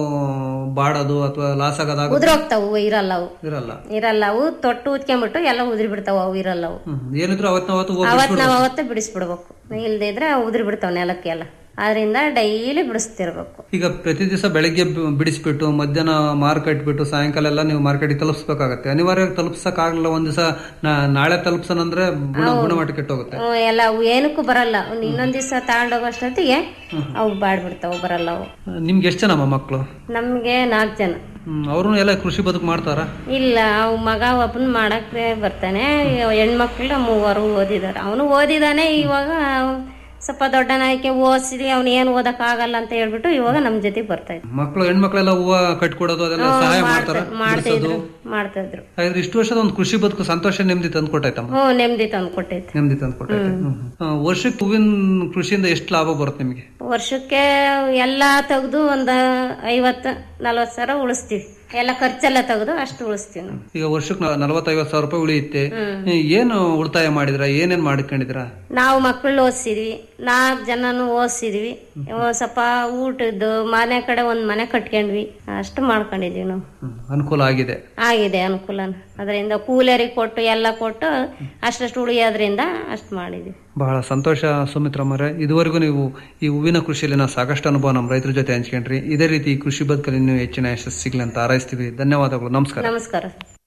ಬಾಡೋದು ಅಥವಾ ಲಾಸ್ ಆಗೋದಾಗ ಉದ್ರೋಗ್ತಾವ ಹೂವು ಇರಲ್ಲ ಅವು ಇರಲ್ಲ ಇರಲ್ಲ ಅವು ತೊಟ್ಟು ಉದ್ಕೊಂಡ್ಬಿಟ್ಟು ಎಲ್ಲ ಉದ್ರಿ ಬಿಡ್ತಾವ ಅವು ಇರಲ್ಲ ಅವು ಹ್ಮ್. ಏನಿದ್ರು ಅವತ್ತಿನ ಅವತ್ತು ಹೋಗಿ ಅವತ್ ನಾವ್ ಅವತ್ತೇ ಬಿಡಿಸ್ಬಿಡ್ಬೇಕು ಇಲ್ದೇ ಇದ್ರೆ ಉದ್ರಿ ಬಿಡ್ತಾವ ನೆಲಕ್ಕೆ ಎಲ್ಲ ಆದ್ರಿಂದ ಡೈಲಿ ಬಿಡಿಸ್ತಿರ್ಬೇಕು ಈಗ ಪ್ರತಿ ದಿವಸ ಬೆಳಗ್ಗೆ ಬಿ- ಬಿಡಿಸ್ಬಿಟ್ಟು ಮಧ್ಯಾಹ್ನ ಮಾರ್ ಕಟ್ಬಿಟ್ಟು ಸಾಯಂಕಾಲ ಎಲ್ಲ ನೀವು ಮಾರ್ಕೆಟ್ ತಲುಪಿಸ್ಬೇಕಾಗತ್ತೆ ಅನಿವಾರ್ಯವಾಗಿ ತಲುಪ್ಸಕ್ ಆಗಲ್ಲ ಒಂದ್ ದಿವಸ ನಾಳೆ ತಲುಪ್ಸನಂದ್ರೆ ಗುಣ ಗುಣಮಟ್ಟ ಕೆಟ್ಟೋಗುತ್ತೆ ಹ್ಮ್, ಎಲ್ಲ ಅವು ಏನಕ್ಕೂ ಬರಲ್ಲ ಒಂದ್ ಇನ್ನೊಂದ್ ದಿವಸ ತಗೊಂಡೋಗೋಷ್ಟೊತ್ತಿಗೆ ಅವು ಬಾಡ್ಬಿಡ್ತಾವ ಬರಲ್ಲ ಅವು ನಿಮ್ಗೆ ಎಷ್ಟು ಜನಮ್ಮ ಮಕ್ಕಳು ನಮ್ಗೆ ನಾಲ್ಕು ಜನ ಅವರು ಎಲ್ಲ ಕೃಷಿ ಬದುಕು ಮಾಡ್ತಾರ ಇಲ್ಲ ಅವ್ ಮಗ ಒಬ್ಬನ್ ಮಾಡಕ್ಕೆ ಬರ್ತಾನೆ ಹೆಣ್ಮಕ್ಳು ಮೂವರು ಓದಿದಾರೆ ಅವನು ಓದಿದಾನೆ ಇವಾಗ ಸ್ವಲ್ಪ ದೊಡ್ಡನಾಯ್ಕೆ ಓದಿಸಿ ಅವ್ನು ಏನು ಓದಕ್ ಆಗಲ್ಲ ಅಂತ ಹೇಳ್ಬಿಟ್ಟು ಇವಾಗ ನಮ್ ಜೊತೆಗೆ ಬರ್ತಾ ಇದ್ದ ಮಕ್ಕಳು ಹೆಣ್ಮಕ್ಳೆಲ್ಲ ಹೂವ ಕಟ್ಕೊಡೋದು ಅದೆಲ್ಲ ಸಹಾಯ ಮಾಡ್ತಾರ ಮಾಡ್ತಾ ಇದ್ರು ಮಾಡ್ತಾ ಇದ್ರು ಹಾಗಾದ್ರೆ ಇಷ್ಟು ವರ್ಷದ ಒಂದು ಕೃಷಿ ಬದುಕು ಸಂತೋಷ ನೆಮ್ಮದಿ ತಂದು ಕೊಟ್ಟೈತಮ್ಮ ಹ್ಞೂ ನೆಮ್ಮದಿ ತಂದು ಕೊಟ್ಟೈತಿ ನೆಮ್ಮದಿ ತಂದು ಕೊಟ್ಟೈತೆ ವರ್ಷಕ್ಕೆ ಹೂವಿನ ಕೃಷಿಯಿಂದ ಎಷ್ಟು ಲಾಭ ಬರುತ್ತೆ ನಿಮಗೆ ವರ್ಷಕ್ಕೆ ಎಲ್ಲಾ ತೆಗ್ದು ಒಂದ್ ಐವತ್ತು ನಲ್ವತ್ತು ಸಾವಿರ ಉಳಿಸ್ತೀವಿ ಎಲ್ಲ ಖರ್ಚೆಲ್ಲ ತೆಗೆದು ಅಷ್ಟು ಉಳಿಸ್ತೀವಿ ನಾವು ಈಗ ವರ್ಷಕ್ಕೆ ನಲವತ್ತೈವತ್ತು ಸಾವಿರ ರೂಪಾಯಿ ಉಳಿಯುತ್ತೆ ಏನು ಉಳಿತಾಯ ಮಾಡಿದ್ರ ಏನೇನ್ ಮಾಡ್ಕೊಂಡಿದ್ರ ನಾವು ಮಕ್ಕಳು ಓದಿಸಿದ್ವಿ ನಾಲ್ಕು ಜನನು ಓದಿಸಿದ್ವಿ ಸ್ವಲ್ಪ ಊಟದ್ದು ಮನೆ ಕಡೆ ಒಂದ್ ಮನೆ ಕಟ್ಕೊಂಡ್ವಿ ಅಷ್ಟು ಮಾಡ್ಕೊಂಡಿದೀವಿ ನಾವು ಅನುಕೂಲ ಆಗಿದೆ ಆಗಿದೆ ಅನುಕೂಲ ಅದರಿಂದ ಕೂಲರಿಗೆ ಕೊಟ್ಟು ಎಲ್ಲ ಕೊಟ್ಟು ಅಷ್ಟಷ್ಟು ಉಳಿಯೋದ್ರಿಂದ ಅಷ್ಟು ಮಾಡಿದ್ವಿ ಬಹಳ ಸಂತೋಷ ಸುಮಿತ್ರಮ್ಮರೇ ಇದುವರೆಗೂ ನೀವು ಈ ಹೂವಿನ ಕೃಷಿಯಲ್ಲಿನ ಸಾಕಷ್ಟು ಅನುಭವ ನಮ್ಮ ರೈತರ ಜೊತೆ ಹಂಚ್ಕೊಂಡ್ರಿ ಇದೇ ರೀತಿ ಈ ಕೃಷಿ ಬದುಕಲ್ಲಿ ನೀವು ಹೆಚ್ಚಿನ ಯಶಸ್ಸು ಸಿಗ್ಲಿ ಅಂತ ಹಾರೈಸ್ತೀವಿ ಧನ್ಯವಾದಗಳು ನಮಸ್ಕಾರ ನಮಸ್ಕಾರ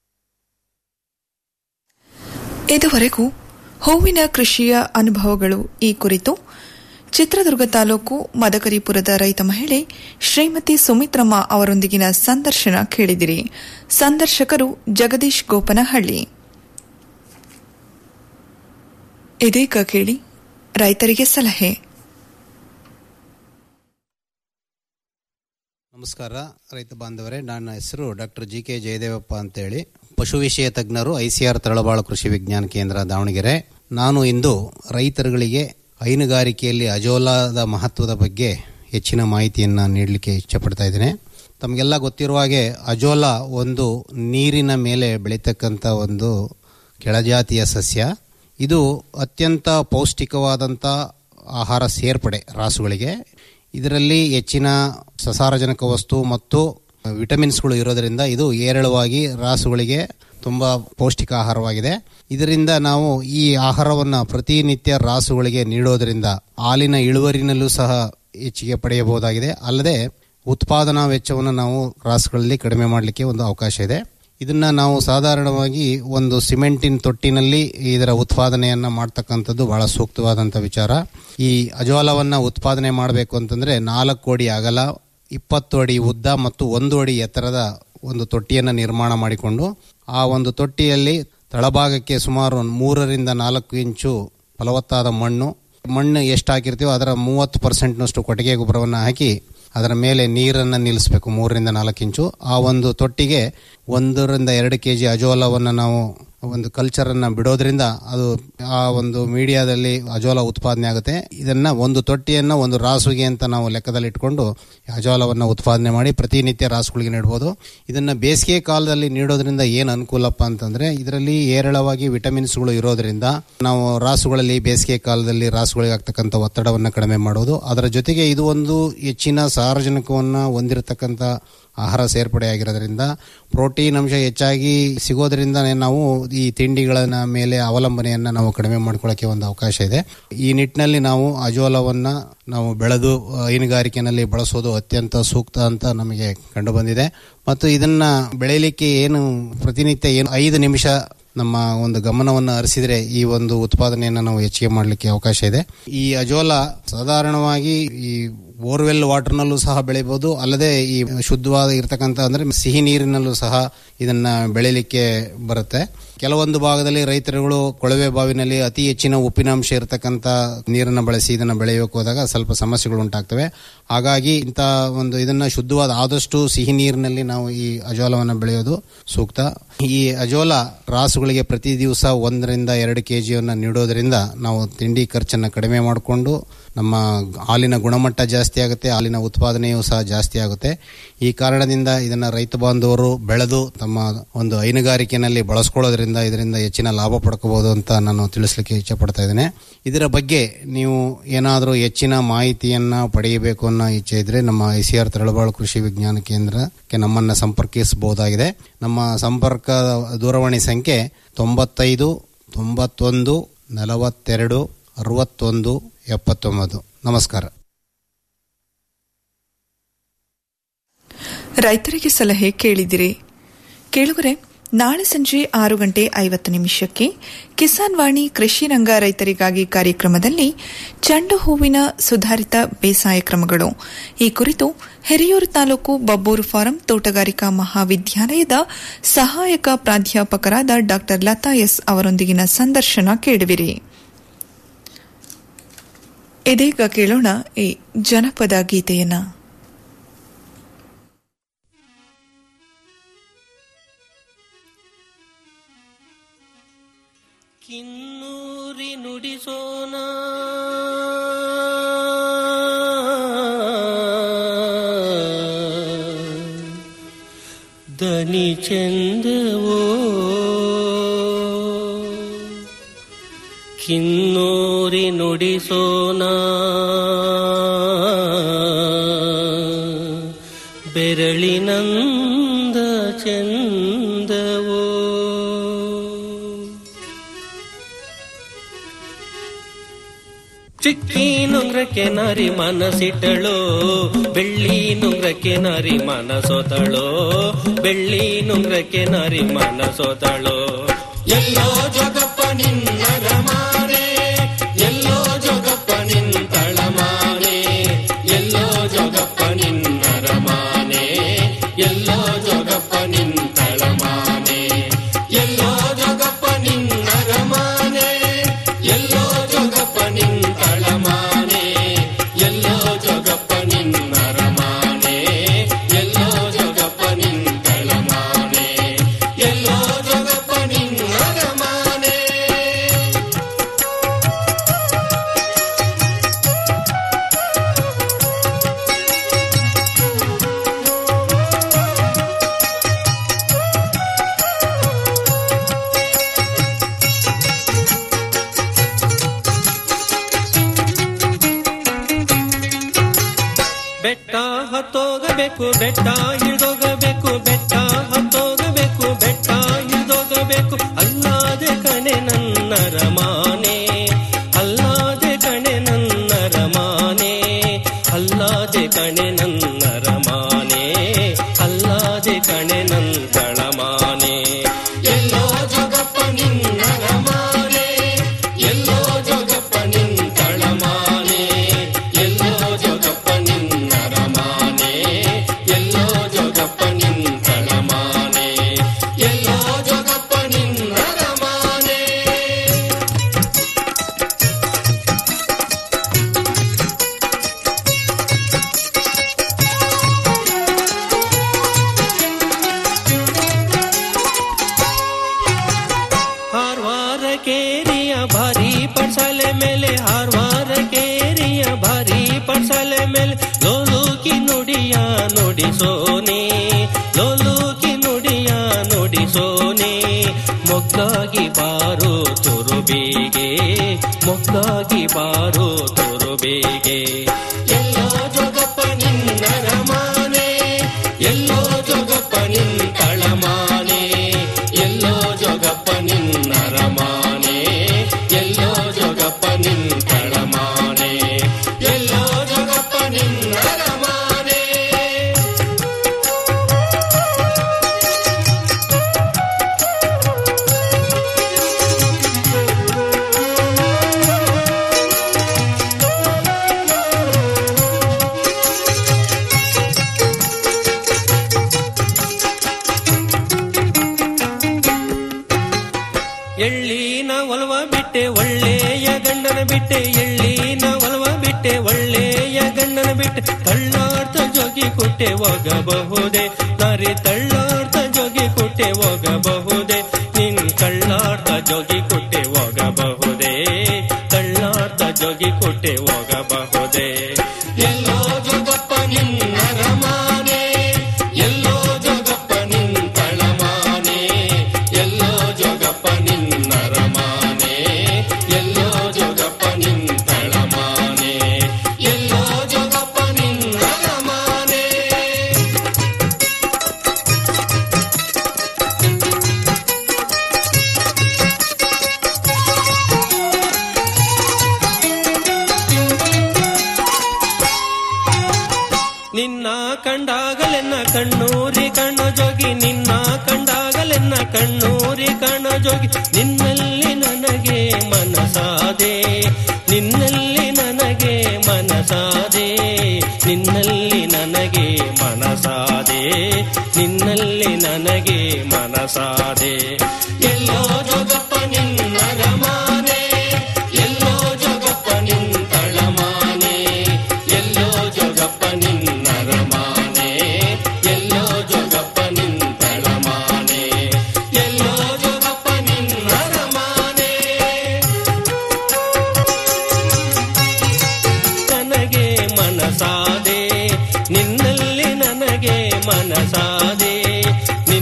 ಇದುವರೆಗೂ ಹೂವಿನ ಕೃಷಿಯ ಅನುಭವಗಳು ಈ ಕುರಿತು ಚಿತ್ರದುರ್ಗ ತಾಲೂಕು ಮದಕರಿಪುರದ ರೈತ ಮಹಿಳೆ ಶ್ರೀಮತಿ ಸುಮಿತ್ರಮ್ಮ ಅವರೊಂದಿಗಿನ ಸಂದರ್ಶನ ಕೇಳಿದಿರಿ ಸಂದರ್ಶಕರು ಜಗದೀಶ್ ಗೋಪನಹಳ್ಳಿ ಇದೀಗ ಕೇಳಿ ರೈತರಿಗೆ ಸಲಹೆ ನಮಸ್ಕಾರ ರೈತ ಬಾಂಧವರೇ ನನ್ನ ಹೆಸರು ಡಾಕ್ಟರ್ ಜಿ ಕೆ ಜಯದೇವಪ್ಪ ಅಂತೇಳಿ ಪಶು ವಿಷಯ ತಜ್ಞರು ಐಸಿಆರ್ ತಳಬಾಳು ಕೃಷಿ ವಿಜ್ಞಾನ ಕೇಂದ್ರ ದಾವಣಗೆರೆ ನಾನು ಇಂದು ರೈತರುಗಳಿಗೆ ಹೈನುಗಾರಿಕೆಯಲ್ಲಿ ಅಜೋಲಾದ ಮಹತ್ವದ ಬಗ್ಗೆ ಹೆಚ್ಚಿನ ಮಾಹಿತಿಯನ್ನು ನೀಡಲಿಕ್ಕೆ ಇಷ್ಟಪಡ್ತಾ ಇದ್ದೇನೆ ತಮಗೆಲ್ಲ ಗೊತ್ತಿರುವ ಹಾಗೆ ಅಜೋಲಾ ಒಂದು ನೀರಿನ ಮೇಲೆ ಬೆಳೀತಕ್ಕಂಥ ಒಂದು ಕೆಳಜಾತಿಯ ಸಸ್ಯ ಇದು ಅತ್ಯಂತ ಪೌಷ್ಟಿಕವಾದಂಥ ಆಹಾರ ಸೇರ್ಪಡೆ ರಾಸುಗಳಿಗೆ ಇದರಲ್ಲಿ ಹೆಚ್ಚಿನ ಸಸಾರಜನಕ ವಸ್ತು ಮತ್ತು ವಿಟಮಿನ್ಸ್ಗಳು ಇರೋದರಿಂದ ಇದು ಏರಳವಾಗಿ ರಾಸುಗಳಿಗೆ ತುಂಬ ಪೌಷ್ಟಿಕ ಆಹಾರವಾಗಿದೆ ಇದರಿಂದ ನಾವು ಈ ಆಹಾರವನ್ನು ಪ್ರತಿನಿತ್ಯ ರಾಸುಗಳಿಗೆ ನೀಡೋದರಿಂದ ಹಾಲಿನ ಇಳುವರಿನಲ್ಲೂ ಸಹ ಹೆಚ್ಚಿಗೆ ಪಡೆಯಬಹುದಾಗಿದೆ ಅಲ್ಲದೆ ಉತ್ಪಾದನಾ ವೆಚ್ಚವನ್ನು ನಾವು ರಾಸುಗಳಲ್ಲಿ ಕಡಿಮೆ ಮಾಡಲಿಕ್ಕೆ ಒಂದು ಅವಕಾಶ ಇದೆ ಇದನ್ನ ನಾವು ಸಾಧಾರಣವಾಗಿ ಒಂದು ಸಿಮೆಂಟಿನ ತೊಟ್ಟಿನಲ್ಲಿ ಇದರ ಉತ್ಪಾದನೆಯನ್ನ ಮಾಡ್ತಕ್ಕಂಥದ್ದು ಬಹಳ ಸೂಕ್ತವಾದಂಥ ವಿಚಾರ ಈ ಅಜೋಲವನ್ನ ಉತ್ಪಾದನೆ ಮಾಡಬೇಕು ಅಂತಂದ್ರೆ ನಾಲ್ಕು ಅಡಿ ಅಗಲ ಇಪ್ಪತ್ತು ಅಡಿ ಉದ್ದ ಮತ್ತು ಒಂದು ಅಡಿ ಎತ್ತರದ ಒಂದು ತೊಟ್ಟಿಯನ್ನು ನಿರ್ಮಾಣ ಮಾಡಿಕೊಂಡು ಆ ಒಂದು ತೊಟ್ಟಿಯಲ್ಲಿ ತಳಭಾಗಕ್ಕೆ ಸುಮಾರು ಒಂದು ಮೂರರಿಂದ ನಾಲ್ಕು ಇಂಚು ಫಲವತ್ತಾದ ಮಣ್ಣು ಮಣ್ಣು ಎಷ್ಟು ಹಾಕಿರ್ತೀವೋ ಅದರ ಮೂವತ್ತು ಪರ್ಸೆಂಟ್ನಷ್ಟು ಕೊಟ್ಟಿಗೆ ಗೊಬ್ಬರವನ್ನು ಹಾಕಿ ಅದರ ಮೇಲೆ ನೀರನ್ನು ನಿಲ್ಲಿಸಬೇಕು ಮೂರರಿಂದ ನಾಲ್ಕು ಇಂಚು ಆ ಒಂದು ತೊಟ್ಟಿಗೆ ಒಂದರಿಂದ ಎರಡು ಕೆ ಜಿ ಅಜೋಲವನ್ನು ನಾವು ಒಂದು ಕಲ್ಚರನ್ನು ಬಿಡೋದ್ರಿಂದ ಅದು ಆ ಒಂದು ಮೀಡಿಯಾದಲ್ಲಿ ಅಜೋಲ ಉತ್ಪಾದನೆ ಆಗುತ್ತೆ ಇದನ್ನ ಒಂದು ತೊಟ್ಟಿಯನ್ನು ಒಂದು ರಾಸುಗೆ ಅಂತ ನಾವು ಲೆಕ್ಕದಲ್ಲಿ ಇಟ್ಕೊಂಡು ಅಜೋಲವನ್ನು ಉತ್ಪಾದನೆ ಮಾಡಿ ಪ್ರತಿನಿತ್ಯ ರಾಸುಗಳಿಗೆ ನೀಡಬಹುದು ಇದನ್ನ ಬೇಸಿಗೆ ಕಾಲದಲ್ಲಿ ನೀಡೋದ್ರಿಂದ ಏನು ಅನುಕೂಲಪ್ಪ ಅಂತಂದ್ರೆ ಇದರಲ್ಲಿ ಏರಳವಾಗಿ ವಿಟಮಿನ್ಸ್ಗಳು ಇರೋದ್ರಿಂದ ನಾವು ರಾಸುಗಳಲ್ಲಿ ಬೇಸಿಗೆ ಕಾಲದಲ್ಲಿ ರಾಸುಗಳಿಗೆ ಆಗ್ತಕ್ಕಂಥ ಒತ್ತಡವನ್ನು ಕಡಿಮೆ ಮಾಡೋದು ಅದರ ಜೊತೆಗೆ ಇದು ಒಂದು ಹೆಚ್ಚಿನ ಸಾರಜನಕವನ್ನು ಹೊಂದಿರತಕ್ಕಂಥ ಆಹಾರ ಸೇರ್ಪಡೆ ಆಗಿರೋದ್ರಿಂದ ಪ್ರೋಟೀನ್ ಅಂಶ ಹೆಚ್ಚಾಗಿ ಸಿಗೋದ್ರಿಂದ ನಾವು ಈ ತಿಂಡಿಗಳನ್ನ ಮೇಲೆ ಅವಲಂಬನೆಯನ್ನ ನಾವು ಕಡಿಮೆ ಮಾಡ್ಕೊಳ್ಳೋಕೆ ಒಂದು ಅವಕಾಶ ಇದೆ ಈ ನಿಟ್ಟಿನಲ್ಲಿ ನಾವು ಅಜೋಲವನ್ನ ನಾವು ಬೆಳೆದು ಹೈನುಗಾರಿಕೆನಲ್ಲಿ ಬಳಸೋದು ಅತ್ಯಂತ ಸೂಕ್ತ ಅಂತ ನಮಗೆ ಕಂಡು ಬಂದಿದೆ ಮತ್ತು ಇದನ್ನ ಬೆಳೆಯಲಿಕ್ಕೆ ಏನು ಪ್ರತಿನಿತ್ಯ ಏನು ಐದು ನಿಮಿಷ ನಮ್ಮ ಒಂದು ಗಮನವನ್ನು ಹರಿಸಿದ್ರೆ ಈ ಒಂದು ಉತ್ಪಾದನೆಯನ್ನು ನಾವು ಹೆಚ್ಚಿಗೆ ಮಾಡಲಿಕ್ಕೆ ಅವಕಾಶ ಇದೆ ಈ ಅಜೋಲ ಸಾಧಾರಣವಾಗಿ ಈ ಬೋರ್ವೆಲ್ ವಾಟರ್ನಲ್ಲೂ ಸಹ ಬೆಳಿಬಹುದು ಅಲ್ಲದೆ ಈ ಶುದ್ಧವಾದ ಇರತಕ್ಕಂಥ ಅಂದ್ರೆ ಸಿಹಿ ನೀರಿನಲ್ಲೂ ಸಹ ಇದನ್ನ ಬೆಳಿಲಿಕ್ಕೆ ಬರುತ್ತೆ ಕೆಲವೊಂದು ಭಾಗದಲ್ಲಿ ರೈತರುಗಳು ಕೊಳವೆ ಬಾವಿನಲ್ಲಿ ಅತಿ ಹೆಚ್ಚಿನ ಉಪ್ಪಿನಾಂಶ ಇರತಕ್ಕಂಥ ನೀರನ್ನು ಬಳಸಿ ಇದನ್ನ ಬೆಳೆಯೋಕೆ ಹೋದಾಗ ಸ್ವಲ್ಪ ಸಮಸ್ಯೆಗಳು ಉಂಟಾಗ್ತವೆ ಹಾಗಾಗಿ ಇಂಥ ಒಂದು ಇದನ್ನ ಶುದ್ಧವಾದ ಆದಷ್ಟು ಸಿಹಿ ನೀರಿನಲ್ಲಿ ನಾವು ಈ ಅಜೋಲವನ್ನು ಬೆಳೆಯೋದು ಸೂಕ್ತ ಈ ಅಜೋಲ ರಾಸುಗಳಿಗೆ ಪ್ರತಿ ದಿವಸ ಒಂದರಿಂದ ಎರಡು ಕೆ ಜಿಯನ್ನು ನೀಡೋದ್ರಿಂದ ನಾವು ತಿಂಡಿ ಖರ್ಚನ್ನು ಕಡಿಮೆ ಮಾಡಿಕೊಂಡು ನಮ್ಮ ಹಾಲಿನ ಗುಣಮಟ್ಟ ಜಾಸ್ತಿ ಆಗುತ್ತೆ ಹಾಲಿನ ಉತ್ಪಾದನೆಯೂ ಸಹ ಜಾಸ್ತಿ ಆಗುತ್ತೆ ಈ ಕಾರಣದಿಂದ ಇದನ್ನ ರೈತ ಬಾಂಧವರು ಬೆಳೆದು ತಮ್ಮ ಒಂದು ಹೈನುಗಾರಿಕೆಯಲ್ಲಿ ಬಳಸ್ಕೊಳ್ಳೋದ್ರಿಂದ ಇದರಿಂದ ಹೆಚ್ಚಿನ ಲಾಭ ಪಡ್ಕೋಬಹುದು ಅಂತ ನಾನು ತಿಳಿಸ್ಲಿಕ್ಕೆ ಇಚ್ಛಪಡ್ತಾ ಇದ್ದೇನೆ ಇದರ ಬಗ್ಗೆ ನೀವು ಏನಾದರೂ ಹೆಚ್ಚಿನ ಮಾಹಿತಿಯನ್ನ ಪಡೆಯಬೇಕು ಅನ್ನೋ ಇಚ್ಛೆ ಇದ್ರೆ ನಮ್ಮ ಐ ಸಿ ಆರ್ ತರಳಬಾಳು ಕೃಷಿ ವಿಜ್ಞಾನ ಕೇಂದ್ರಕ್ಕೆ ನಮ್ಮನ್ನ ಸಂಪರ್ಕಿಸಬಹುದಾಗಿದೆ ನಮ್ಮ ಸಂಪರ್ಕ ದೂರವಾಣಿ ಸಂಖ್ಯೆ ತೊಂಬತ್ತೈದು ತೊಂಬತ್ತೊಂದು ನಲವತ್ತೆರಡು ಅರವತ್ತೊಂದು ಎಪ್ಪತ್ತೊಂಬತ್ತು ನಮಸ್ಕಾರ ರೈತರಿಗೆ ಸಲಹೆ ಕೇಳಿದಿರಿ ಕೇಳುಗರೆ ನಾಳೆ ಸಂಜೆ ಆರು ಗಂಟೆ ಐವತ್ತು ನಿಮಿಷಕ್ಕೆ ಕಿಸಾನ್ ವಾಣಿ ಕೃಷಿ ರಂಗ ರೈತರಿಗಾಗಿ ಕಾರ್ಯಕ್ರಮದಲ್ಲಿ ಚೆಂಡು ಹೂವಿನ ಸುಧಾರಿತ ಬೇಸಾಯ ಕ್ರಮಗಳು ಈ ಕುರಿತು ಹಿರಿಯೂರು ತಾಲೂಕು ಬಬ್ಬೂರು ಫಾರಂ ತೋಟಗಾರಿಕಾ ಮಹಾವಿದ್ಯಾಲಯದ ಸಹಾಯಕ ಪ್ರಾಧ್ಯಾಪಕರಾದ ಡಾ ಲತಾ ಎಸ್ ಅವರೊಂದಿಗಿನ ಸಂದರ್ಶನ ಕೇಳುವಿರಿ ಇದೀಗ ಕೇಳೋಣ ಈ ಜನಪದ ಗೀತೆಯನ್ನ ಕಿನ್ನೂರಿ ನುಡಿಸೋಣ ದನಿ ಚಂದವೋ ಕಿನ್ನೂರಿ ನುಡಿಸೋನ ಬೆರಳಿನಂದ ಚಂದವೋ ಚಿಕ್ಕಿ ನುಂಗ್ರಕ್ಕೆ ನರಿ ಮನಸಿಟ್ಟಳು ಬೆಳ್ಳಿ ನುಂಗ್ರಕ್ಕೆ ನರಿ ಮನಸೋತಳು ಬೆಳ್ಳಿ ನುಂಗ್ರಕ್ಕೆ ನರಿ ಮನಸೋತಳು ಎಲ್ಲೋ ಜಗಪ್ಪ ನಿನ್ನರ ಮಾನೆ ಎಲ್ಲೋ ಜಗಪ್ಪ ನಿಂತಳ ಮಾನೆ ಎಲ್ಲೋ ಜಗಪ್ಪ ನಿನ್ನರ ಮಾನೆ ಎಲ್ಲೋ ಜಗಪ್ಪ ನಿಂತಳ ಮಾನೆ ಎಲ್ಲೋ ಜಗಪ್ಪ ನಿನ್ನರ ಮಾನೆ ಎಲ್ಲೋ ಜಗಪ್ಪ ನಿಂತಳ ಮಾನೆ ಎಲ್ಲೋ ಜಗಪ್ಪ ನಿನ್ನರ ಮಾನೆ ಎಲ್ಲೋ ಜಗಪ್ಪ ನಿಂತಳ ಮಾನೆ ಎಲ್ಲೋ ಜಗಪ್ಪ ನಿನ್ನರ ಮಾನೆ ಬೆಟ್ಟ ಹತ್ತೋಗಬೇಕು ಬೆಟ್ಟ ಇಳಿದೋಗಬೇಕು ಬೆಟ್ಟ ಹತ್ತೋಗಬೇಕು ಬೆಟ್ಟ ಇಳಿದೋಗಬೇಕು ಅಲ್ಲಾದೆ ಕಣೆ ನನ್ನ ರಮಾನೆ ಅಲ್ಲಾದೆ ಕಣೆ ನನ್ನ ರಮಾನೆ ಅಲ್ಲಾದೆ ಕಣೆ ನನ್ನ ರಮಾನೆ ಅಲ್ಲಾದೆ ಕಣೆ ನನ್ನ ಮಾನೆ ಎಲ್ಲೋ ಜಗಪ್ಪ ನಿನ್ನ ರಮಾನೆ ಎಲ್ಲೋ ಜಗಪ್ಪ ನಿಂತಳ ಮಾನೆ ಎಲ್ಲೋ ಜಗಪ್ಪ ನಿನ್ನ ರಮಾನೆ ಎಲ್ಲೋ ಜಗಪ್ಪ ನಿಂತಳ ಮಾನೆ ಎಲ್ಲೋ ಜಗಪ್ಪ ನಿನ್ನ ರಮಾನೆ ಹಾರ್ವಾರ ಕೇರಿಯ ಭಾರಿ ಪಡ್ಸಲೆ ಮೇಲೆ ಹಾರ್ವಾರ ಕೇರಿಯ ಭಾರಿ ಪಡ್ಸಲೆ ಮೇಲೆ ಲೋಲೂಕಿ ನುಡಿಯ ನುಡಿಸೋನೆ ಲೋಲೂಕಿ ನುಡಿಯ ನುಡಿಸೋನೆ ಮೊಗ್ಗಾಗಿ ಬಾರು ತುರುಬಿಗೆ ಮೊಗ್ಗಾಗಿ ಬಾರು ತುರುಬಿಗೆ ಎಲ್ಲೋ ಜೋಗಪ್ಪ ನಿನ್ನ ರಮಾನೆ ಎಲ್ಲೋ ಜೋಗಪ್ಪ ನಿಂತಳ ಮಾನೆ ಎಲ್ಲೋ ಜೋಗಪ್ಪ ನಿನ್ನ ರಮಾನೆ ಎಲ್ಲೋ ಜೋಗಪ್ಪ ನಿಂತಳ ಮಾನೆ ಎಲ್ಲೋ ಜೋಗಪ್ಪ ನಿನ್ನ ರಮಾನೆ ಎಳ್ಳಿನ ಒಲವ ಬಿಟ್ಟೆ ಒಳ್ಳೆಯ ಗಂಡನ ಬಿಟ್ಟೆ ಎಳ್ಳಿನ ಒಲವ ಬಿಟ್ಟೆ ಒಳ್ಳೆಯ ಗಂಡನ ಬಿಟ್ಟೆ ತಳ್ಳಾರ್ಥ ಜೋಗಿ ಕೊಟ್ಟೆ ಹೋಗಬಹುದೇ ನರಿ ತಳ್ಳಾರ್ಥ ಜೋಗಿ ಕೊಟ್ಟೆ ಹೋಗಬಹುದೇ ನಿನ್ ಕಳ್ಳಾರ್ಥ ಜೋಗಿ ಕೊಟ್ಟೆ ಹೋಗಬಹುದೇ ಕಳ್ಳಾರ್ಥ ಜೋಗಿ ಕೊಟ್ಟೆ ಹೋಗಬಹುದೇ ಎಲ್ಲೋ ಜೋಗಪ್ಪ ನಿನ್ನ ರಮಾನೆ ಎಲ್ಲೋ ಜೋಗಪ್ಪ ನಿಂತಳ ಮಾನೆ ಎಲ್ಲೋ ಜೋಗಪ್ಪ ನಿನ್ನ ರಮಾನೆ ಎಲ್ಲೋ ಜೋಗಪ್ಪ ನಿಂತಳ ಮಾನೆ ಎಲ್ಲೋ ಜೋಗಪ್ಪ ನಿನ್ನ ರಮಾನೆ ನಿನ್ನ ಕಂಡಾಗಲೆನ್ನ ಕಣ್ಣೂರಿ ಕಣ್ಣ ಜೋಗಿ ನಿನ್ನ ಕಂಡಾಗಲೆನ್ನ ಕಣ್ಣೂರಿ ಕಣ್ಣ ಜೋಗಿ ನಿನ್ನಲ್ಲಿ ನನಗೆ ಮನಸಾದೆ ನಿನ್ನಲ್ಲಿ ನನಗೆ ಮನಸಾದೆ ನಿನ್ನಲ್ಲಿ ನನಗೆ ಮನಸಾದೆ ನಿನ್ನಲ್ಲಿ ನನಗೆ ಮನಸಾದೆ ಎಲ್ಲೋ ಜೋಗಪ್ಪ ನಿನ್ನ ರಮಾನೆ ಎಲ್ಲೋ ಜೋಗಪ್ಪ ನಿಂತಳ ಮಾನೆ ಎಲ್ಲೋ ಜೋಗಪ್ಪ ನಿನ್ನ ರಮಾನೆ ಎಲ್ಲೋ ಜೋಗಪ್ಪ ನಿಂತಳ ಮಾನೆ ಎಲ್ಲೋ ಜೋಗಪ್ಪ ನಿನ್ನ ರಮಾನೆ ನನಗೆ ಮನಸಾದೆ ನಿನ್ನಲ್ಲಿ ನನಗೆ ಮನಸಾದೆ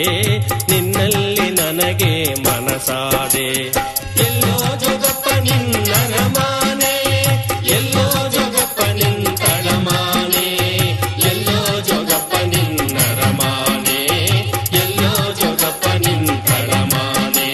ನಿನ್ನಲ್ಲಿ ನನಗೆ ಮನಸಾದೆ ಎಲ್ಲೋ ಜೋಗಪ್ಪ ನಿನ್ನರ ಮಾನೆ ಎಲ್ಲೋ ಜೋಗಪ್ಪ ನಿಂತಳಮಾನೆ ಎಲ್ಲೋ ಜೋಗಪ್ಪ ನಿನ್ನರ ಮಾನೆ ಎಲ್ಲೋ ಜೋಗಪ್ಪ ನಿಂತಳಮಾನೆ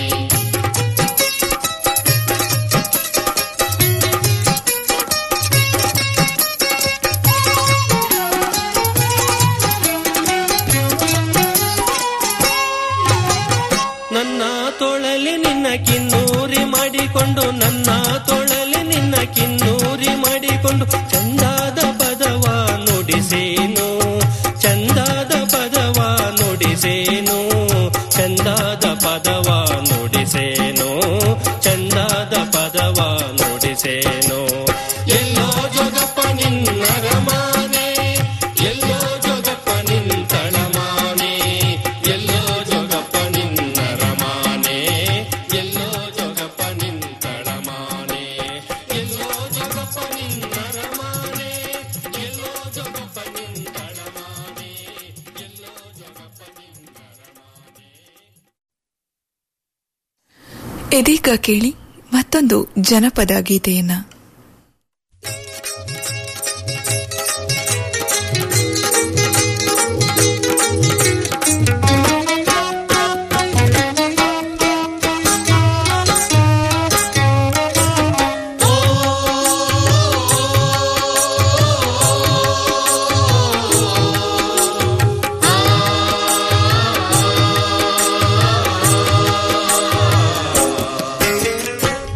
ನನ್ನ ತೋಳಲಿ ನಿನ್ನ ಕಿನ್ನೂರಿ ಮಾಡಿಕೊಂಡು ನನ್ನ ತೋಳಲಿ ನಿನ್ನ ಕಿನ್ನೂರಿ ಮಾಡಿಕೊಂಡು ಚಂದಾದ ಪದವ ನುಡಿಸೇನು ಚಂದಾದ ಪದವ ನುಡಿಸೇನು ಚಂದಾದ ಪದವ ನುಡಿಸೇನು ಚಂದಾದ ಪದವ ನುಡಿಸೇನು ಎಲ್ಲೋ ಜೋಗಪ್ಪ ನಿನ್ನರ ಮಾನೆ ಎಲ್ಲೋ ಜೋಗಪ್ಪ ನಿಂತಳಮಾನೆ ಎಲ್ಲೋ ಜೋಗಪ್ಪ ನಿನ್ನರ ಮಾನೆ ಎಲ್ಲೋ ಜೋಗಪ್ಪ ನಿಂತಳಮಾನೆ ಎಲ್ಲೋ ಜೋಗಪ್ಪ ನಿನ್ನರ ಮಾನೆ ಎಲ್ಲೋ ಜೋಗಪ್ಪ ನಿಂತಳಮಾನೆ ಎಲ್ಲೋ ಜೋಗಪ್ಪ ಇದೀಗ ಕೇಳಿ ಮತ್ತೊಂದು ಜನಪದ ಗೀತೆಯನ್ನ